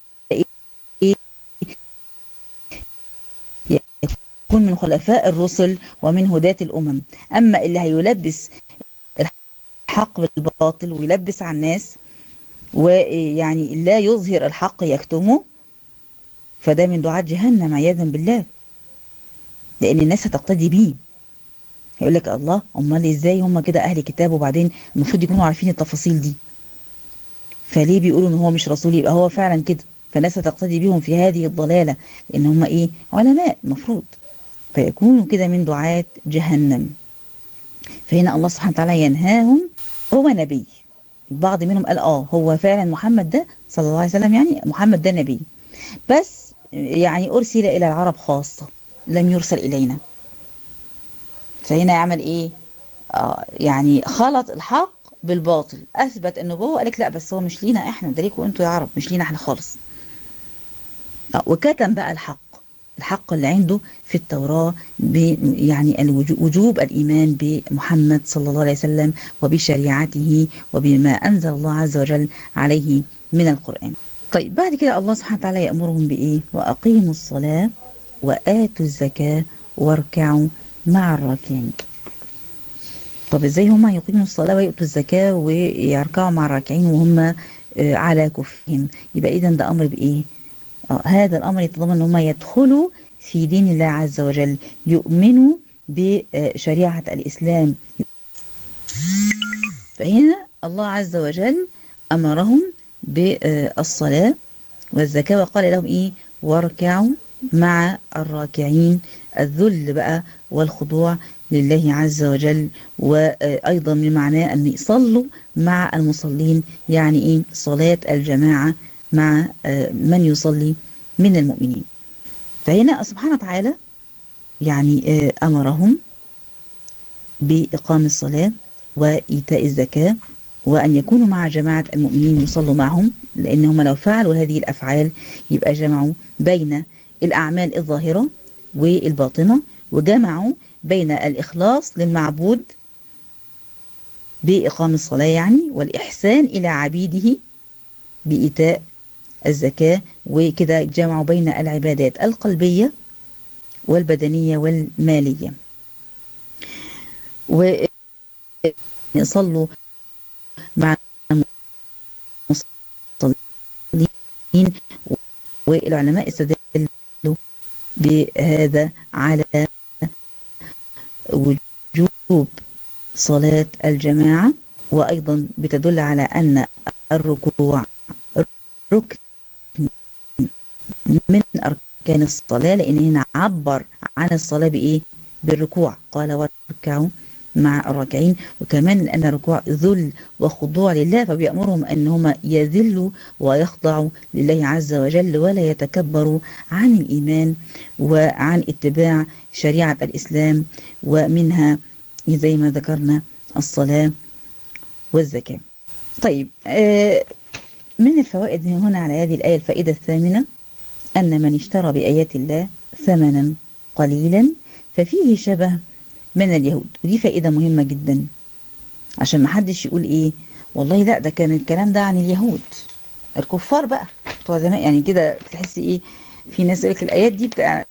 يكون من خلفاء الرسل ومن هداة الأمم أما اللي هيلبس الحق بالباطل ويلبس على الناس ويعني لا يظهر الحق يكتمه فده من دعاة جهنم عياذا بالله لأن الناس هتقتدي بيه يقول لك الله امال ازاي هم كده اهل كتاب وبعدين المفروض يكونوا عارفين التفاصيل دي فليه بيقولوا ان هو مش رسول يبقى هو فعلا كده فالناس هتقتدي بيهم في هذه الضلالة لان هم ايه علماء المفروض فيكونوا كده من دعاة جهنم فهنا الله سبحانه وتعالى ينهاهم هو نبي البعض منهم قال اه هو فعلا محمد ده صلى الله عليه وسلم يعني محمد ده نبي بس يعني ارسل الى العرب خاصة لم يرسل الينا فهنا يعمل ايه آه يعني خلط الحق بالباطل اثبت النبوه قال لك لا بس هو مش لينا احنا ده ليكوا انتوا يا عرب مش لينا احنا خالص آه وكتم بقى الحق الحق اللي عنده في التوراة يعني وجوب الإيمان بمحمد صلى الله عليه وسلم وبشريعته وبما أنزل الله عز وجل عليه من القرآن طيب بعد كده الله سبحانه وتعالى يأمرهم بإيه وأقيموا الصلاة وآتوا الزكاة واركعوا مع الراكعين طب ازاي هما يقيموا الصلاة ويؤتوا الزكاة ويركعوا مع الراكعين وهم على كفهم يبقى اذا ده امر بايه آه هذا الامر يتضمن ان هم يدخلوا في دين الله عز وجل يؤمنوا بشريعة الاسلام فهنا الله عز وجل امرهم بالصلاة والزكاة وقال لهم ايه واركعوا مع الراكعين الذل بقى والخضوع لله عز وجل وأيضا من معناه أن يصلوا مع المصلين يعني إيه صلاة الجماعة مع من يصلي من المؤمنين فهنا سبحانه وتعالى يعني أمرهم بإقام الصلاة وإيتاء الزكاة وأن يكونوا مع جماعة المؤمنين يصلوا معهم لأنهم لو فعلوا هذه الأفعال يبقى جمعوا بين الأعمال الظاهرة والباطنة وجمعوا بين الإخلاص للمعبود بإقام الصلاة يعني والإحسان إلى عبيده بإيتاء الزكاة وكده جمعوا بين العبادات القلبية والبدنية والمالية ويصلوا مع والعلماء استدلوا بهذا على وجوب صلاة الجماعة وأيضا بتدل على أن الركوع ركن من أركان الصلاة لأن هنا عبر عن الصلاة بإيه؟ بالركوع قال واركعوا مع الراكعين وكمان لأن الركوع ذل وخضوع لله فبيأمرهم أن هم يذلوا ويخضعوا لله عز وجل ولا يتكبروا عن الإيمان وعن اتباع شريعة الإسلام ومنها زي ما ذكرنا الصلاة والزكاة طيب من الفوائد هنا على هذه الآية الفائدة الثامنة أن من اشترى بآيات الله ثمنا قليلا ففيه شبه من اليهود ودي فائدة مهمة جدا عشان ما حدش يقول ايه والله لا ده كان الكلام ده عن اليهود الكفار بقى بتوع زمان يعني كده تحسي ايه في ناس يقول لك الايات دي بتاع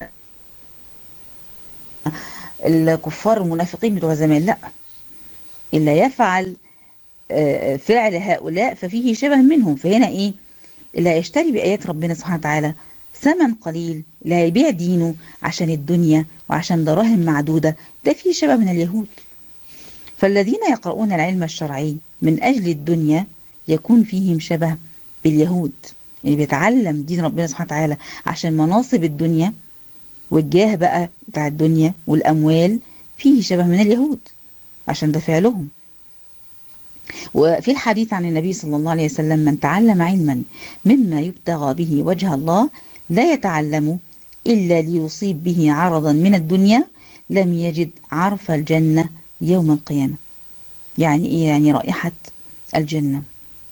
الكفار المنافقين بتوع زمان لا الا يفعل فعل هؤلاء ففيه شبه منهم فهنا ايه اللي هيشتري بآيات ربنا سبحانه وتعالى ثمن قليل اللي هيبيع دينه عشان الدنيا وعشان دراهم معدودة ده فيه شبه من اليهود فالذين يقرؤون العلم الشرعي من أجل الدنيا يكون فيهم شبه باليهود يعني بيتعلم دين ربنا سبحانه وتعالى عشان مناصب الدنيا والجاه بقى بتاع الدنيا والأموال فيه شبه من اليهود عشان ده فعلهم وفي الحديث عن النبي صلى الله عليه وسلم من تعلم علما مما يبتغى به وجه الله لا يتعلم إلا ليصيب به عرضا من الدنيا لم يجد عرف الجنة يوم القيامة يعني إيه يعني رائحة الجنة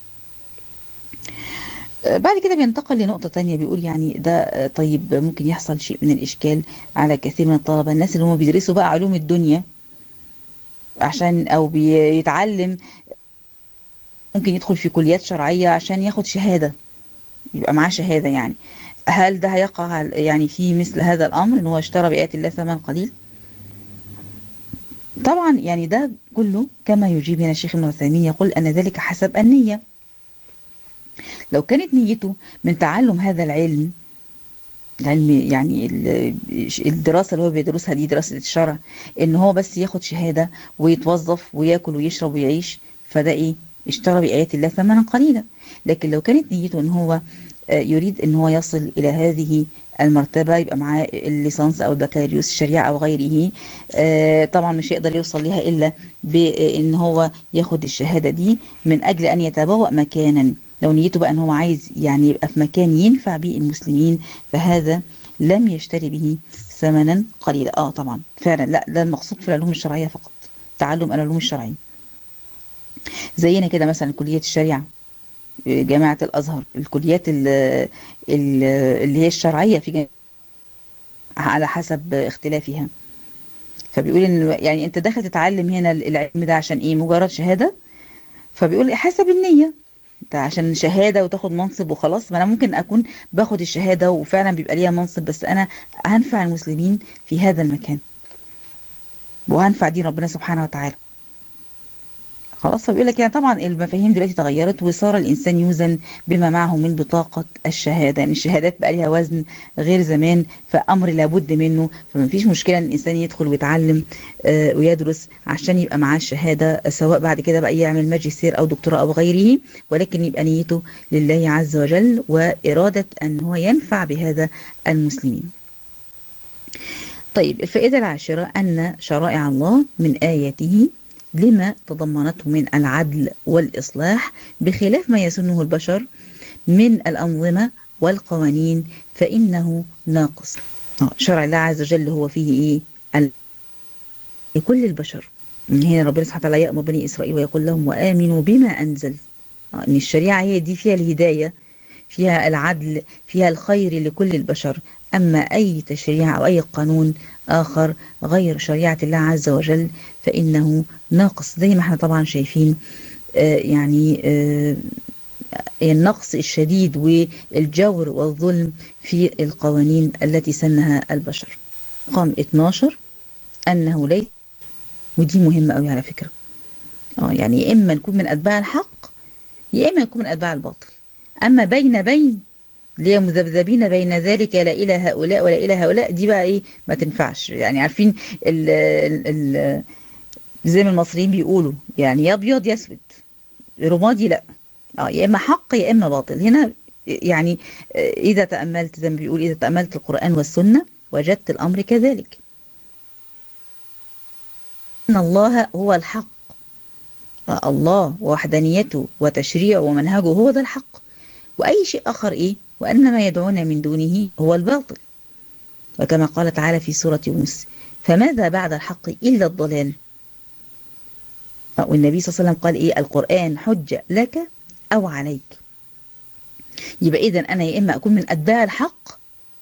بعد كده بينتقل لنقطة تانية بيقول يعني ده طيب ممكن يحصل شيء من الإشكال على كثير من الطلبة الناس اللي هم بيدرسوا بقى علوم الدنيا عشان أو بيتعلم ممكن يدخل في كليات شرعية عشان ياخد شهادة يبقى معاه شهادة يعني هل ده هيقع يعني في مثل هذا الأمر إن هو اشترى بآيات الله ثمن قليل طبعا يعني ده كله كما يجيب هنا الشيخ ابن عثيمين يقول أن ذلك حسب النية لو كانت نيته من تعلم هذا العلم العلم يعني الدراسة اللي هو بيدرسها دي دراسة الشرع ان هو بس ياخد شهادة ويتوظف وياكل ويشرب ويعيش فده ايه اشترى بآيات الله ثمنا قليلا لكن لو كانت نيته ان هو يريد ان هو يصل الى هذه المرتبة يبقى معاه الليسانس او البكالوريوس الشريعة او غيره طبعا مش هيقدر يوصل لها الا بان هو ياخد الشهادة دي من اجل ان يتبوأ مكانا لو نيته بقى ان هو عايز يعني يبقى في مكان ينفع به المسلمين فهذا لم يشتري به ثمنا قليلا اه طبعا فعلا لا ده المقصود في العلوم الشرعية فقط تعلم العلوم الشرعية زينا كده مثلا كلية الشريعة جامعة الأزهر الكليات اللي, اللي هي الشرعية في جامعة على حسب اختلافها فبيقول ان يعني انت داخل تتعلم هنا العلم ده عشان ايه مجرد شهادة فبيقول حسب النية انت عشان شهادة وتاخد منصب وخلاص ما انا ممكن اكون باخد الشهادة وفعلا بيبقى ليها منصب بس انا هنفع المسلمين في هذا المكان وهنفع دين ربنا سبحانه وتعالى خلاص فبيقول لك يعني طبعا المفاهيم دلوقتي تغيرت وصار الانسان يوزن بما معه من بطاقه الشهاده يعني الشهادات بقى لها وزن غير زمان فامر لابد منه فما فيش مشكله ان الانسان يدخل ويتعلم آه ويدرس عشان يبقى معاه الشهاده سواء بعد كده بقى يعمل ماجستير او دكتوراه او غيره ولكن يبقى نيته لله عز وجل واراده ان هو ينفع بهذا المسلمين. طيب الفائده العاشره ان شرائع الله من اياته لما تضمنته من العدل والإصلاح بخلاف ما يسنه البشر من الأنظمة والقوانين فإنه ناقص شرع الله عز وجل هو فيه إيه لكل البشر هنا ربنا سبحانه وتعالى يأمر بني إسرائيل ويقول لهم وآمنوا بما أنزل إن الشريعة هي دي فيها الهداية فيها العدل فيها الخير لكل البشر أما أي تشريع أو أي قانون آخر غير شريعة الله عز وجل فإنه ناقص زي ما احنا طبعا شايفين آه يعني آه النقص الشديد والجور والظلم في القوانين التي سنها البشر رقم 12 أنه ليس ودي مهمة قوي على فكرة اه يعني يا إما نكون من أتباع الحق يا إما نكون من أتباع الباطل أما بين بين اللي هي مذبذبين بين ذلك لا إلى هؤلاء ولا إلى هؤلاء دي بقى إيه ما تنفعش يعني عارفين ال ال ال زي ما المصريين بيقولوا يعني يا أبيض يا أسود رمادي لا اه يا إما حق يا إما باطل هنا يعني إذا تأملت زي ما بيقول إذا تأملت القرآن والسنة وجدت الأمر كذلك إن الله هو الحق الله ووحدانيته وتشريعه ومنهجه هو ده الحق وأي شيء آخر إيه وأن ما يدعون من دونه هو الباطل وكما قال تعالى في سورة يونس فماذا بعد الحق إلا الضلال والنبي صلى الله عليه وسلم قال إيه القرآن حجة لك أو عليك يبقى إذا أنا يا إما أكون من أتباع الحق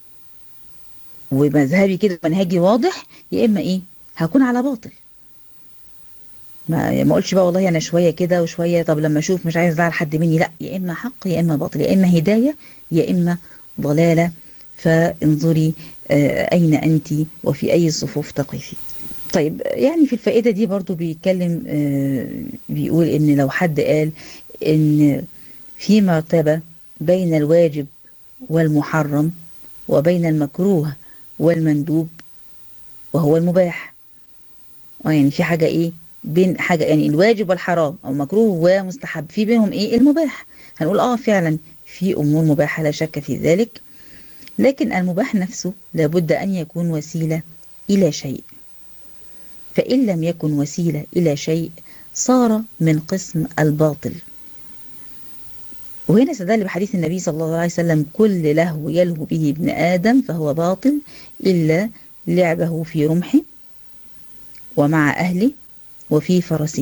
ومذهبي كده منهجي واضح يا إما إيه هكون على باطل ما ما اقولش بقى والله انا شويه كده وشويه طب لما اشوف مش عايز ازعل حد مني لا يا اما حق يا اما باطل يا اما هدايه يا اما ضلاله فانظري اين انت وفي اي الصفوف تقفي طيب يعني في الفائده دي برضو بيتكلم بيقول ان لو حد قال ان في مرتبه بين الواجب والمحرم وبين المكروه والمندوب وهو المباح اه يعني في حاجه ايه بين حاجة يعني الواجب والحرام أو مكروه ومستحب في بينهم إيه المباح هنقول آه فعلا في أمور مباحة لا شك في ذلك لكن المباح نفسه لابد أن يكون وسيلة إلى شيء فإن لم يكن وسيلة إلى شيء صار من قسم الباطل وهنا استدل بحديث النبي صلى الله عليه وسلم كل لهو يلهو به ابن آدم فهو باطل إلا لعبه في رمحه ومع أهله وفي فرسه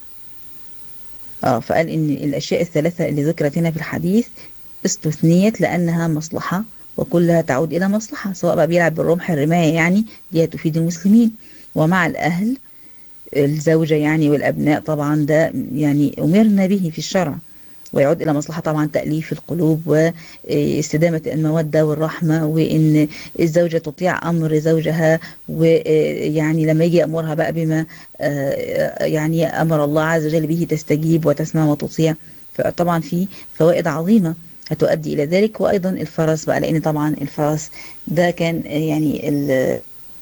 اه فقال ان الاشياء الثلاثة اللي ذكرت هنا في الحديث استثنيت لانها مصلحة وكلها تعود الى مصلحة سواء بقى بيلعب بالرمح الرماية يعني دي تفيد المسلمين ومع الاهل الزوجة يعني والابناء طبعا ده يعني امرنا به في الشرع ويعود إلى مصلحة طبعا تأليف القلوب واستدامة المودة والرحمة وإن الزوجة تطيع أمر زوجها ويعني لما يجي أمرها بقى بما يعني أمر الله عز وجل به تستجيب وتسمع وتطيع فطبعا في فوائد عظيمة هتؤدي إلى ذلك وأيضا الفرس بقى لأن طبعا الفرس ده كان يعني اللي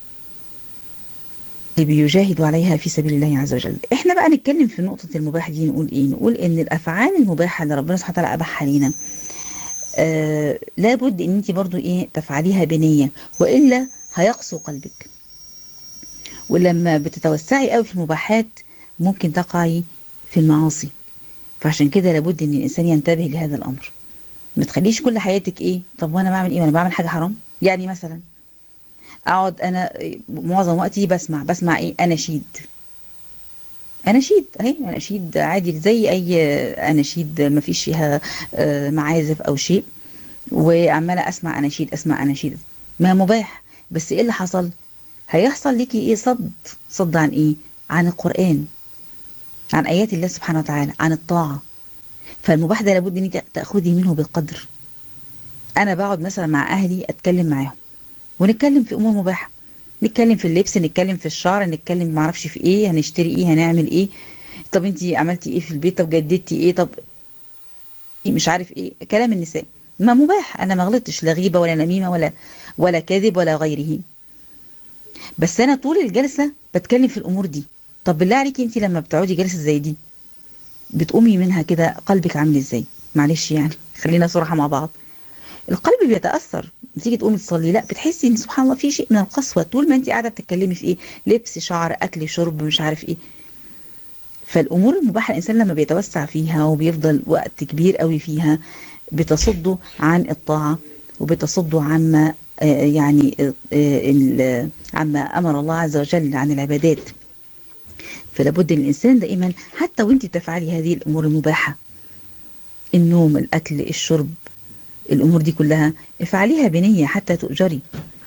بيجاهدوا عليها في سبيل الله عز وجل احنا بقى نتكلم في نقطة المباح دي نقول ايه نقول ان الافعال المباحة اللي ربنا سبحانه وتعالى اباحها لينا آه لابد ان انت برضو ايه تفعليها بنية والا هيقسو قلبك ولما بتتوسعي قوي في المباحات ممكن تقعي في المعاصي فعشان كده لابد ان الانسان ينتبه لهذا الامر ما تخليش كل حياتك ايه طب وانا بعمل ايه وانا بعمل حاجة حرام يعني مثلا اقعد انا معظم وقتي بسمع بسمع ايه اناشيد اناشيد اهي اناشيد عادي زي اي اناشيد ما فيش فيها معازف او شيء وعماله اسمع اناشيد اسمع اناشيد ما مباح بس ايه اللي حصل هيحصل ليكي ايه صد صد عن ايه عن القران عن ايات الله سبحانه وتعالى عن الطاعه فالمباح ده لابد ان تاخذي منه بالقدر انا بقعد مثلا مع اهلي اتكلم معاهم ونتكلم في امور مباحه نتكلم في اللبس نتكلم في الشعر نتكلم معرفش في ايه هنشتري ايه هنعمل ايه طب انت عملتي ايه في البيت طب جددتي ايه طب مش عارف ايه كلام النساء ما مباح انا ما غلطتش لا غيبه ولا نميمه ولا ولا كذب ولا غيره بس انا طول الجلسه بتكلم في الامور دي طب بالله عليكي انت لما بتقعدي جلسه زي دي بتقومي منها كده قلبك عامل ازاي معلش يعني خلينا صراحه مع بعض القلب بيتاثر تيجي تقومي تصلي لا بتحسي ان سبحان الله في شيء من القسوه طول ما انت قاعده بتتكلمي في ايه لبس شعر اكل شرب مش عارف ايه فالامور المباحه الانسان لما بيتوسع فيها وبيفضل وقت كبير قوي فيها بتصده عن الطاعه وبتصده عما يعني عما امر الله عز وجل عن العبادات فلابد الانسان دائما حتى وانت تفعلي هذه الامور المباحه النوم الاكل الشرب الأمور دي كلها افعليها بنية حتى تؤجري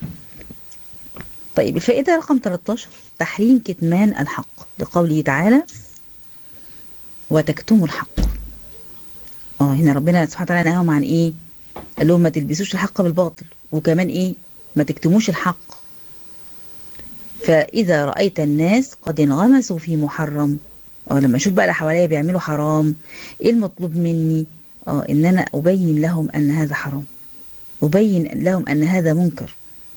طيب الفائدة رقم 13 تحريم كتمان الحق لقوله تعالى وتكتموا الحق اه هنا ربنا سبحانه وتعالى نهاهم عن ايه قال لهم ما تلبسوش الحق بالباطل وكمان ايه ما تكتموش الحق فإذا رأيت الناس قد انغمسوا في محرم اه لما اشوف بقى اللي حواليا بيعملوا حرام ايه المطلوب مني اه ان انا ابين لهم ان هذا حرام أبين لهم أن هذا منكر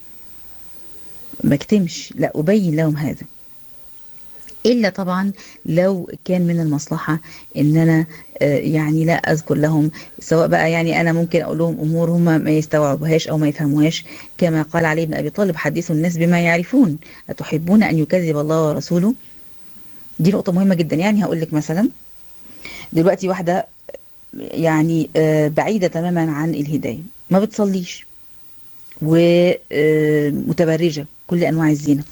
ما اكتمش لا أبين لهم هذا إلا طبعا لو كان من المصلحة إن أنا يعني لا أذكر لهم سواء بقى يعني أنا ممكن أقول لهم أمور هم ما يستوعبوهاش أو ما يفهموهاش كما قال علي بن أبي طالب حدثوا الناس بما يعرفون أتحبون أن يكذب الله ورسوله دي نقطة مهمة جدا يعني هقول لك مثلا دلوقتي واحدة يعني بعيدة تماما عن الهداية ما بتصليش ومتبرجة كل أنواع الزينة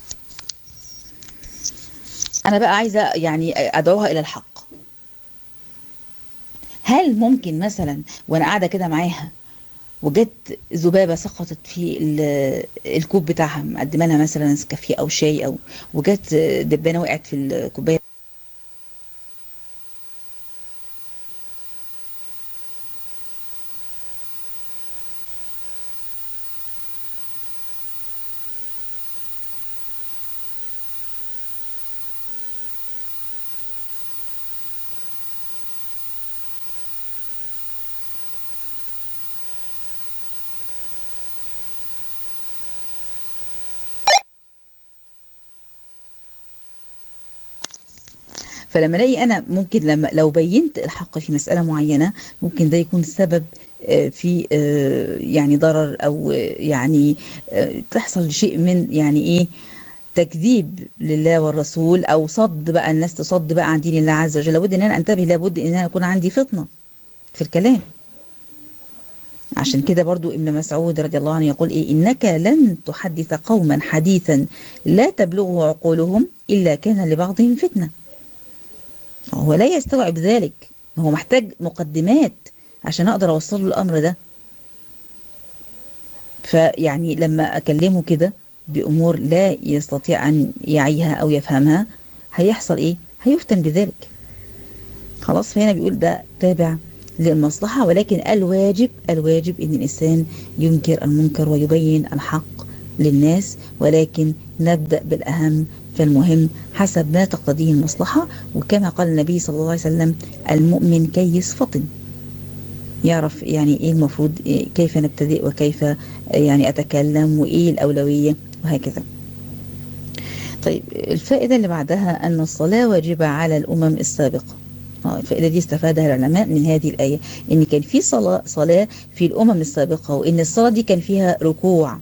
أنا بقى عايزة يعني أدعوها إلى الحق هل ممكن مثلا وأنا قاعدة كده معاها وجت ذبابة سقطت في الكوب بتاعها مقدمة لها مثلا نسكافيه أو شاي أو وجت دبانة وقعت في الكوباية فلما الاقي انا ممكن لما لو بينت الحق في مساله معينه ممكن ده يكون سبب في يعني ضرر او يعني تحصل شيء من يعني ايه تكذيب لله والرسول او صد بقى الناس تصد بقى عن دين الله عز وجل لابد ان انا انتبه لابد ان انا يكون عندي فطنه في الكلام عشان كده برضو ابن مسعود رضي الله عنه يقول ايه انك لن تحدث قوما حديثا لا تبلغه عقولهم الا كان لبعضهم فتنه هو لا يستوعب ذلك هو محتاج مقدمات عشان اقدر اوصل له الامر ده فيعني لما اكلمه كده بامور لا يستطيع ان يعيها او يفهمها هيحصل ايه هيفتن بذلك خلاص فهنا بيقول ده تابع للمصلحة ولكن الواجب الواجب ان الانسان ينكر المنكر ويبين الحق للناس ولكن نبدأ بالاهم فالمهم حسب ما تقتضيه المصلحة وكما قال النبي صلى الله عليه وسلم المؤمن كيس فطن يعرف يعني ايه المفروض إيه كيف نبتدئ وكيف يعني اتكلم وايه الاولوية وهكذا طيب الفائدة اللي بعدها ان الصلاة واجبة على الامم السابقة الفائدة دي استفادها العلماء من هذه الآية إن كان في صلاة, صلاة في الأمم السابقة وإن الصلاة دي كان فيها ركوع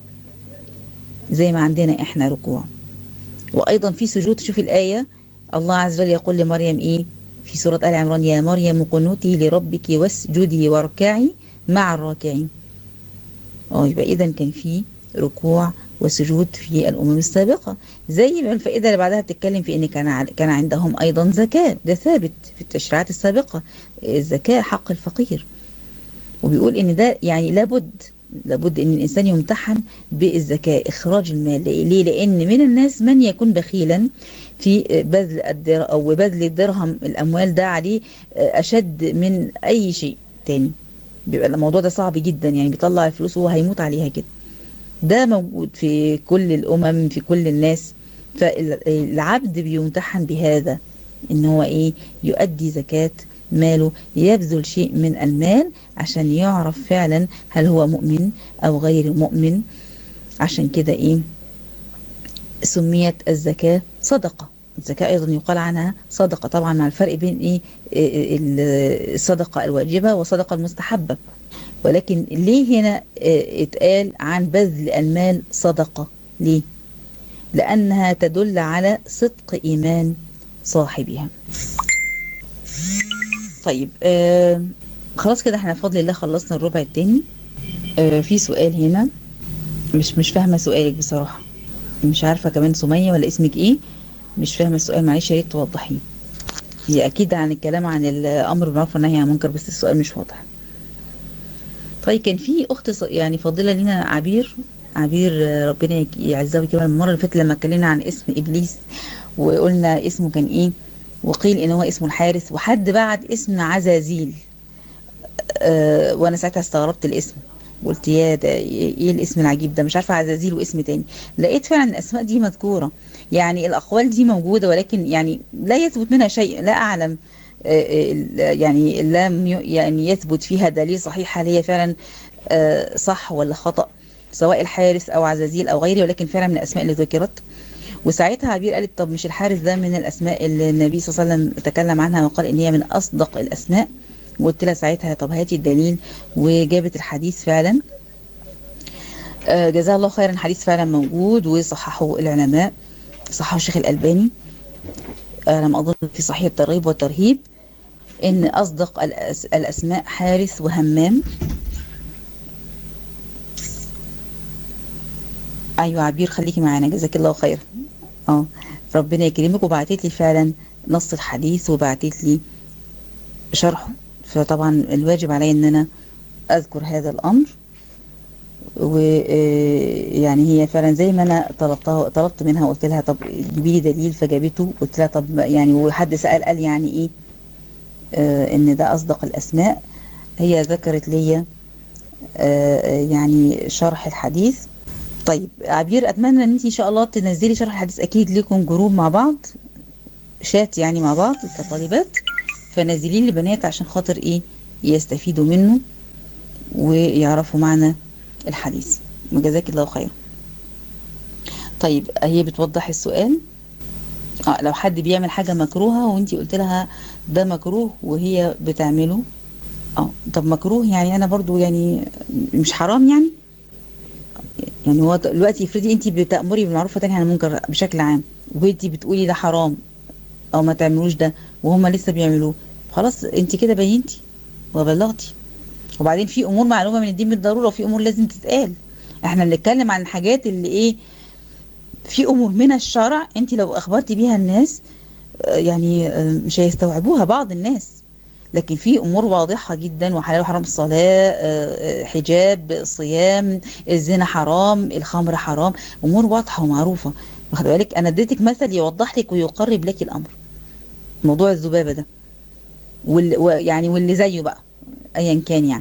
زي ما عندنا إحنا ركوع وأيضا في سجود شوف الآية الله عز وجل يقول لمريم إيه في سورة آل عمران يا مريم قنوتي لربك واسجدي واركعي مع الراكعين اه يبقى إذا كان في ركوع وسجود في الأمم السابقة زي ما الفائدة اللي بعدها بتتكلم في إن كان كان عندهم أيضا زكاة ده ثابت في التشريعات السابقة الزكاة حق الفقير وبيقول إن ده يعني لابد لابد ان الانسان يمتحن بالزكاه اخراج المال ليه لان من الناس من يكون بخيلا في بذل الدر او بذل الدرهم الاموال ده عليه اشد من اي شيء تاني بيبقى الموضوع ده صعب جدا يعني بيطلع الفلوس وهو هيموت عليها كده ده موجود في كل الامم في كل الناس فالعبد بيمتحن بهذا ان هو ايه يؤدي زكاه ماله يبذل شيء من المال عشان يعرف فعلا هل هو مؤمن او غير مؤمن عشان كده ايه سميت الزكاة صدقة الزكاة ايضا يقال عنها صدقة طبعا مع الفرق بين ايه الصدقة الواجبة والصدقة المستحبة ولكن ليه هنا اتقال عن بذل المال صدقة ليه لانها تدل على صدق ايمان صاحبها طيب آه خلاص كده احنا بفضل الله خلصنا الربع التاني آه في سؤال هنا مش مش فاهمه سؤالك بصراحه مش عارفه كمان سميه ولا اسمك ايه مش فاهمه السؤال معلش يا ريت توضحيه هي اكيد عن الكلام عن الامر بالمعروف والنهي عن المنكر بس السؤال مش واضح طيب كان في اخت يعني فاضله لنا عبير عبير ربنا يعزها ويكرمها المره اللي فاتت لما اتكلمنا عن اسم ابليس وقلنا اسمه كان ايه وقيل ان هو اسمه الحارث وحد بعد اسم عزازيل أه وانا ساعتها استغربت الاسم قلت يا ده ايه الاسم العجيب ده مش عارفه عزازيل واسم تاني لقيت فعلا الاسماء دي مذكوره يعني الاقوال دي موجوده ولكن يعني لا يثبت منها شيء لا اعلم أه يعني لم يعني يثبت فيها دليل صحيح هل هي فعلا آه، صح ولا خطأ سواء الحارس أو عزازيل أو غيره ولكن فعلا من الأسماء اللي ذكرت وساعتها عبير قالت طب مش الحارس ده من الأسماء اللي النبي صلى الله عليه وسلم تكلم عنها وقال إن هي من أصدق الأسماء وقلت لها ساعتها طب هاتي الدليل وجابت الحديث فعلا آه، جزاها الله خيرا الحديث فعلا موجود وصححه العلماء صححه الشيخ الألباني آه، لما أظن في صحيح الترغيب والترهيب إن أصدق الأس- الأسماء حارث وهمام أيوة عبير خليكي معانا جزاك الله خير اه ربنا يكرمك وبعتت لي فعلا نص الحديث وبعتت لي شرحه فطبعا الواجب علي ان انا اذكر هذا الامر ويعني هي فعلا زي ما انا طلبتها طلبت منها وقلت لها طب جيبي لي دليل فجابته قلت لها طب يعني وحد سأل قال يعني ايه آه ان ده اصدق الاسماء هي ذكرت لي آه يعني شرح الحديث طيب عبير اتمنى ان انت ان شاء الله تنزلي شرح الحديث اكيد لكم جروب مع بعض شات يعني مع بعض كطالبات فنزليه للبنات عشان خاطر ايه يستفيدوا منه ويعرفوا معنى الحديث وجزاك الله خير طيب هي بتوضح السؤال اه لو حد بيعمل حاجة مكروهة وانتي قلت لها ده مكروه وهي بتعمله اه طب مكروه يعني انا برضو يعني مش حرام يعني يعني هو دلوقتي افرضي انت بتأمري بالمعروف وتنهي عن المنكر بشكل عام وانت بتقولي ده حرام او ما تعملوش ده وهم لسه بيعملوه خلاص انت كده بينتي وبلغتي وبعدين في امور معلومه من الدين بالضروره وفي امور لازم تتقال احنا بنتكلم عن الحاجات اللي ايه في امور من الشرع انت لو اخبرتي بيها الناس آه، يعني آه، مش هيستوعبوها بعض الناس لكن في امور واضحه جدا وحلال وحرام الصلاه آه، آه، حجاب صيام الزنا حرام الخمر حرام امور واضحه ومعروفه واخد بالك انا اديتك مثل يوضح لك ويقرب لك الامر موضوع الذبابه ده وال... و- يعني واللي زيه بقى ايا كان يعني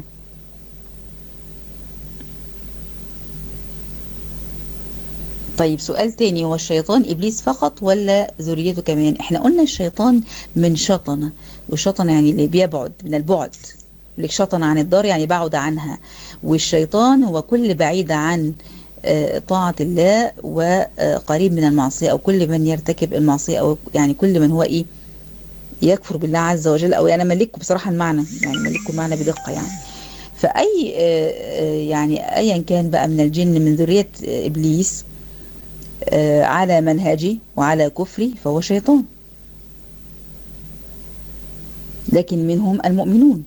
طيب سؤال تاني هو الشيطان ابليس فقط ولا ذريته كمان احنا قلنا الشيطان من شطنه وشطنه يعني اللي بيبعد من البعد لك شطن عن الدار يعني بعد عنها والشيطان هو كل بعيد عن آه، طاعة الله وقريب من المعصية أو كل من يرتكب المعصية أو يعني كل من هو إيه يكفر بالله عز وجل أو أنا ملكه بصراحة المعنى يعني ملكه المعنى بدقة يعني فأي آه، آه، يعني أيا كان بقى من الجن من ذرية آه، إبليس آه، على منهجي وعلى كفري فهو شيطان لكن منهم المؤمنون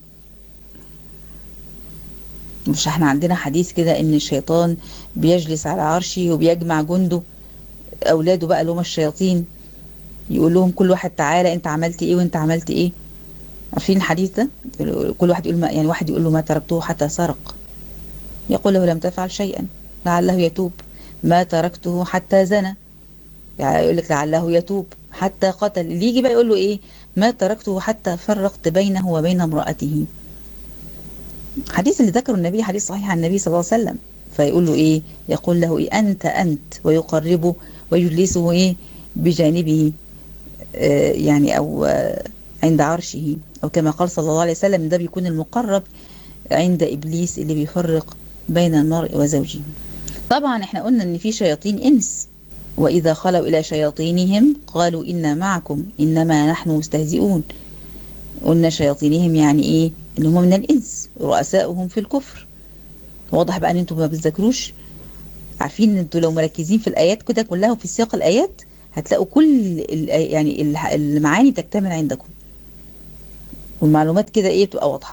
مش احنا عندنا حديث كده ان الشيطان بيجلس على عرشه وبيجمع جنده اولاده بقى اللي هم الشياطين يقول لهم كل واحد تعالى انت عملت ايه وانت عملت ايه عارفين الحديث ده كل واحد يقول ما يعني واحد يقول له ما تركته حتى سرق يقول له لم تفعل شيئا لعله يتوب ما تركته حتى زنى يعني يقول لك لعله يتوب حتى قتل اللي يجي بقى يقول له ايه ما تركته حتى فرقت بينه وبين امرأته حديث اللي ذكره النبي حديث صحيح عن النبي صلى الله عليه وسلم فيقول له ايه يقول له ايه انت انت ويقربه ويجلسه ايه بجانبه آه يعني او آه عند عرشه او كما قال صلى الله عليه وسلم ده بيكون المقرب عند ابليس اللي بيفرق بين المرء وزوجه طبعا احنا قلنا ان في شياطين انس واذا خلوا الى شياطينهم قالوا انا معكم انما نحن مستهزئون قلنا شياطينهم يعني ايه ان هم من الانس رؤساؤهم في الكفر واضح بقى ان انتم ما بتذاكروش عارفين ان انتوا لو مركزين في الايات كده كلها وفي سياق الايات هتلاقوا كل ال يعني ال- المعاني تكتمل عندكم والمعلومات كده ايه تبقى واضحه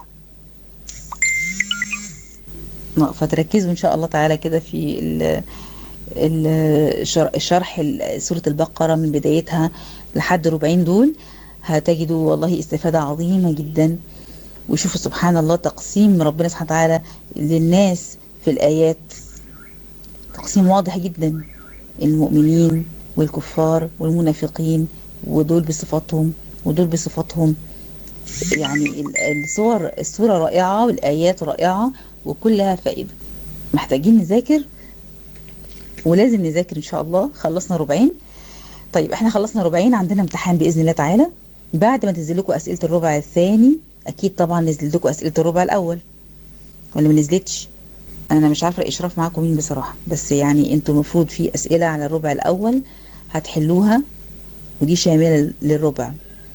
آه، فتركزوا ان شاء الله تعالى كده في ال- ال- شر- شرح ال- سورة البقرة من بدايتها لحد ربعين دول هتجدوا والله استفادة عظيمة جدا وشوفوا سبحان الله تقسيم ربنا سبحانه وتعالى للناس في الآيات تقسيم واضح جدا المؤمنين والكفار والمنافقين ودول بصفاتهم ودول بصفاتهم يعني ال- الصور الصورة رائعة والآيات رائعة وكلها فائدة محتاجين نذاكر ولازم نذاكر إن شاء الله خلصنا ربعين طيب احنا خلصنا ربعين عندنا امتحان بإذن الله تعالى بعد ما تنزل لكم أسئلة الربع الثاني أكيد طبعا نزلت لكم أسئلة الربع الأول ولا ما نزلتش انا مش عارفه الاشراف معاكم مين بصراحه بس يعني انتوا المفروض في اسئله على الربع الاول هتحلوها ودي شامله للربع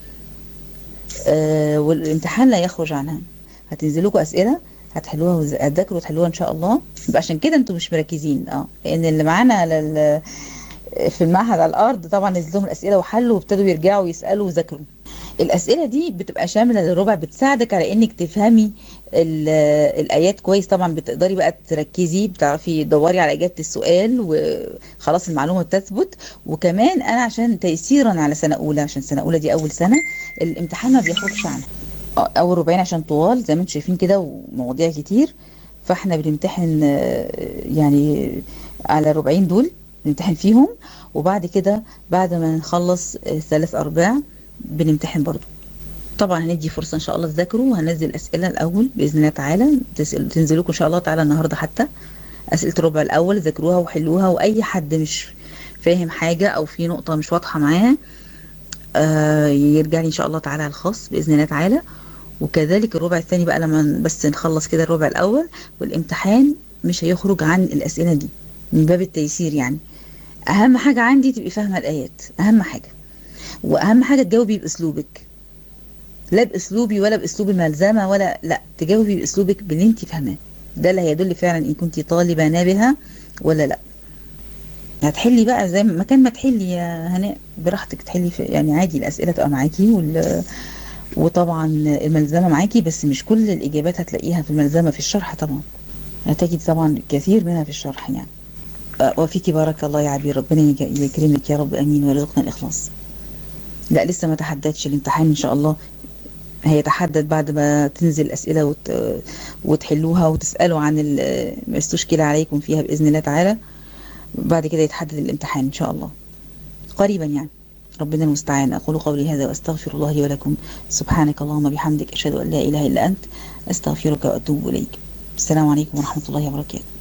آه والامتحان لا يخرج عنها هتنزل لكم اسئله هتحلوها وهتذاكروا وتحلوها ان شاء الله يبقى عشان كده انتوا مش مركزين اه لان اللي معانا على ال- في المعهد على الارض طبعا نزل لهم الاسئله وحلوا وابتدوا يرجعوا يسالوا ويذاكروا الاسئله دي بتبقى شامله للربع بتساعدك على انك تفهمي ال- الايات كويس طبعا بتقدري بقى تركزي بتعرفي تدوري على اجابه السؤال وخلاص المعلومه تثبت وكمان انا عشان تيسيرا على سنه اولى عشان سنه اولى دي اول سنه الامتحان ما بيخرجش عنها اول ربعين عشان طوال زي ما انتم شايفين كده ومواضيع كتير فاحنا بنمتحن آه، يعني على الربعين دول بنمتحن فيهم وبعد كده بعد ما نخلص آه، ثلاث ارباع بنمتحن برضو طبعا هندي فرصه ان شاء الله تذاكروا وهنزل اسئله الاول باذن الله تعالى تسأل- تنزلوا لكم ان شاء الله تعالى النهارده حتى اسئله الربع الاول ذاكروها وحلوها واي حد مش فاهم حاجه او في نقطه مش واضحه معاه آه يرجع لي ان شاء الله تعالى على الخاص باذن الله تعالى وكذلك الربع الثاني بقى لما بس نخلص كده الربع الاول والامتحان مش هيخرج عن الاسئله دي من باب التيسير يعني اهم حاجه عندي تبقي فاهمه الايات اهم حاجه واهم حاجه تجاوبي باسلوبك لا باسلوبي ولا باسلوب الملزمه ولا لا تجاوبي باسلوبك باللي انت فاهماه ده اللي هيدل فعلا ان كنت طالبه نابهه ولا لا هتحلي بقى زي ما مكان ما تحلي يا هناء براحتك تحلي في يعني عادي الاسئله تبقى معاكي وال وطبعا الملزمه معاكي بس مش كل الاجابات هتلاقيها في الملزمه في الشرح طبعا هتجد طبعا كثير منها في الشرح يعني آه، وفيكي بارك الله يا عبير ربنا يج- يكرمك يا رب امين ويرزقنا الاخلاص لا لسه ما تحددش الامتحان ان شاء الله هيتحدد بعد ما تنزل الاسئله وت... وتحلوها وتسالوا عن ال- ما استشكل عليكم فيها باذن الله تعالى بعد كده يتحدد الامتحان ان شاء الله قريبا يعني ربنا المستعان اقول قولي هذا واستغفر الله لي ولكم سبحانك اللهم بحمدك اشهد ان لا اله الا انت استغفرك واتوب اليك السلام عليكم ورحمه الله وبركاته